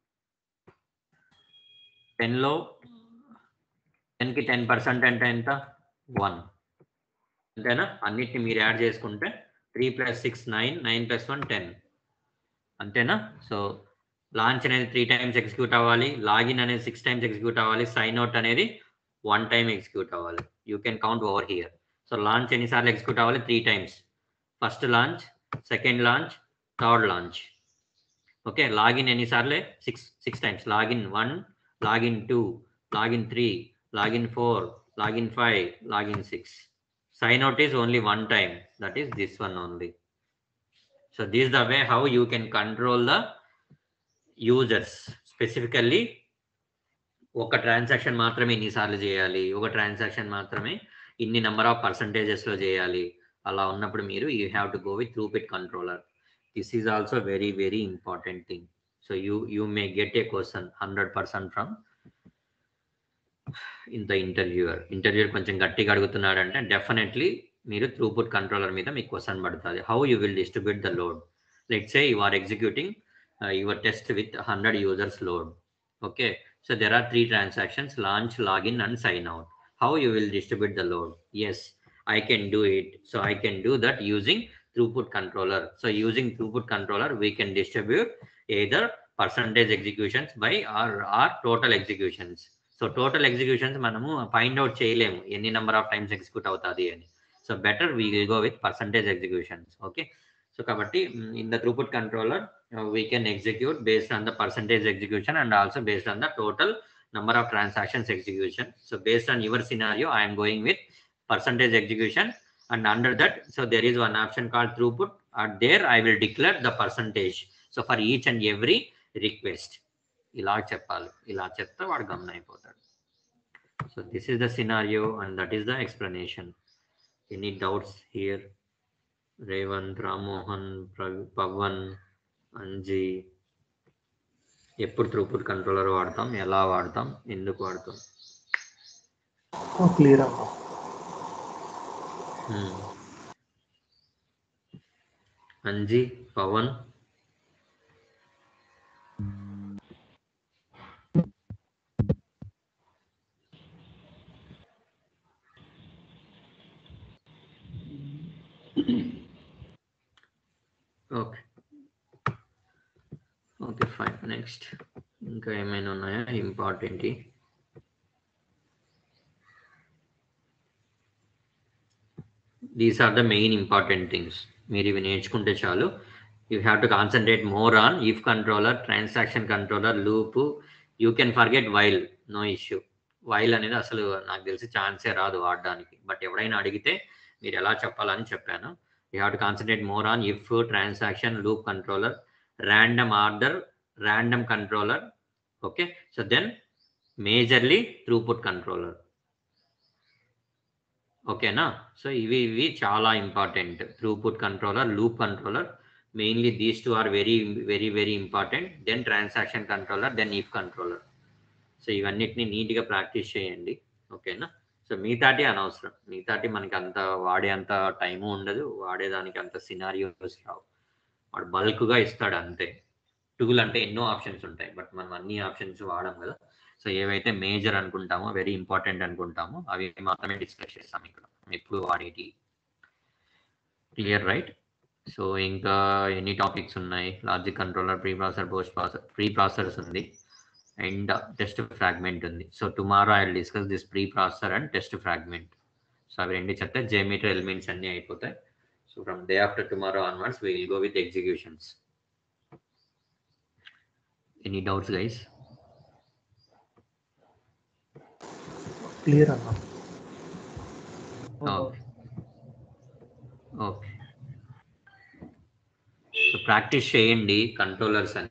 టెన్లో టెన్కి టెన్ పర్సెంట్ అంటే ఎంత వన్ అంతేనా అన్నిటిని మీరు యాడ్ చేసుకుంటే three plus six nine nine plus one ten అంతేనా సో లాంచ్ అనేది త్రీ టైమ్స్ ఎగ్జిక్యూట్ అవ్వాలి లాగిన్ అనేది సిక్స్ టైమ్స్ ఎగ్జిక్యూట్ అవ్వాలి సైన్ అవుట్ అనేది వన్ టైం ఎగ్జిక్యూట్ అవ్వాలి you can count over here so launch ఎన్నిసార్లు ఎగ్జిక్యూట్ అవ్వాలి three times first launch second launch third launch okay login ఎన్నిసార్లే six six times login one login two login three login four login five login six sign out is only one time that is this one only so this is the way how you can control the users specifically ఒక transaction మాత్రమే ఇన్నిసార్లు చేయాలి ఒక transaction మాత్రమే ఇన్ని number of పర్సంటేజెస్లో చేయాలి అలా ఉన్నప్పుడు మీరు you have to go with throughput controller this is also very very important thing so you you may get a question hundred percent from ఇంత ఇంటర్వ్యూయర్ ఇంటర్వ్యూయర్ కొంచెం గట్టిగా అడుగుతున్నాడంటే డెఫినెట్లీ మీరు త్రూపుట్ కంట్రోలర్ మీద మీకు క్వశ్చన్ పడుతుంది how you will distribute the load let say you are executing your test with hundred users load okay so there are three transactions launch login and sign out how you will distribute the load yes I can do it so I can do that using throughput controller. So using throughput controller, we can distribute either percentage executions by or, or total executions. So total executions మనము find out చేయలేము ఎన్ని number of times execute అవుతుంది అని so better we will go with percentage executions okay so కాబట్టి in the throughput controller we can execute based on the percentage execution and also based on the total number of transactions execution. So based on your scenario, I am going with percentage execution and under that, so there is one option called throughput. And there I will declare the percentage. So for each and every request. ఇలా చెప్పాలి ఇలా చెప్తే వాడు గమనం అయిపోతాడు so this is the scenario and that is the explanation any doubts here Revanth Rammohan Pavan Anji ఎప్పుడు throughput controller వాడతాం ఎలా వాడతాం ఎందుకు వాడతాం క్లియర్ అమ్మా Anji Pavan okay okay fine next ఇంకా ఏమైనా ఉన్నాయా important these are the main important things మీరు ఇవి నేర్చుకుంటే చాలు you have to concentrate more on if controller transaction controller loop you can forget while no issue while అనేది అసలు నాకు తెలిసి ఛాన్సే రాదు వాడడానికి బట్ ఎవడైనా అడిగితే మీరు ఎలా చెప్పాలని చెప్పాను you have to concentrate more on if transaction loop controller random order random controller okay so then majorly throughput controller ఓకేనా సో ఇవి ఇవి చాలా important throughput controller loop controller mainly these two are very very very important then transaction controller then if controller so ఇవన్నిటిని నీట్గా practice చేయండి ఓకేనా so మిగతాటి అనవసరం మిగతాటి మనకి అంత వాడే అంత టైము ఉండదు వాడేదానికి అంత సినారియోస్ రావు వాడు బల్క్గా ఇస్తాడు అంతే టూల్ అంటే ఎన్నో ఆప్షన్స్ ఉంటాయి బట్ మనం అన్ని ఆప్షన్స్ వాడం కదా సో ఏవైతే మేజర్ అనుకుంటామో వెరీ ఇంపార్టెంట్ అనుకుంటామో అవి మాత్రమే డిస్కస్ చేస్తాం ఇక్కడ ఎప్పుడు వాడేటి క్లియర్ రైట్ సో ఇంకా ఎన్ని టాపిక్స్ ఉన్నాయి logic controller pre processor post processor pre processors ఉంది అండ్ టెస్ట్ ఫ్రాగ్మెంట్ ఉంది so tomorrow I discuss this pre processor and test fragment so అవి రెండు చెప్తే జేమీటర్ ఎలిమెంట్స్ అన్నీ అయిపోతాయి so from day after tomorrow onwards we will go with executions any doubts guys clear అన్న okay okay so practice చేయండి controllers అని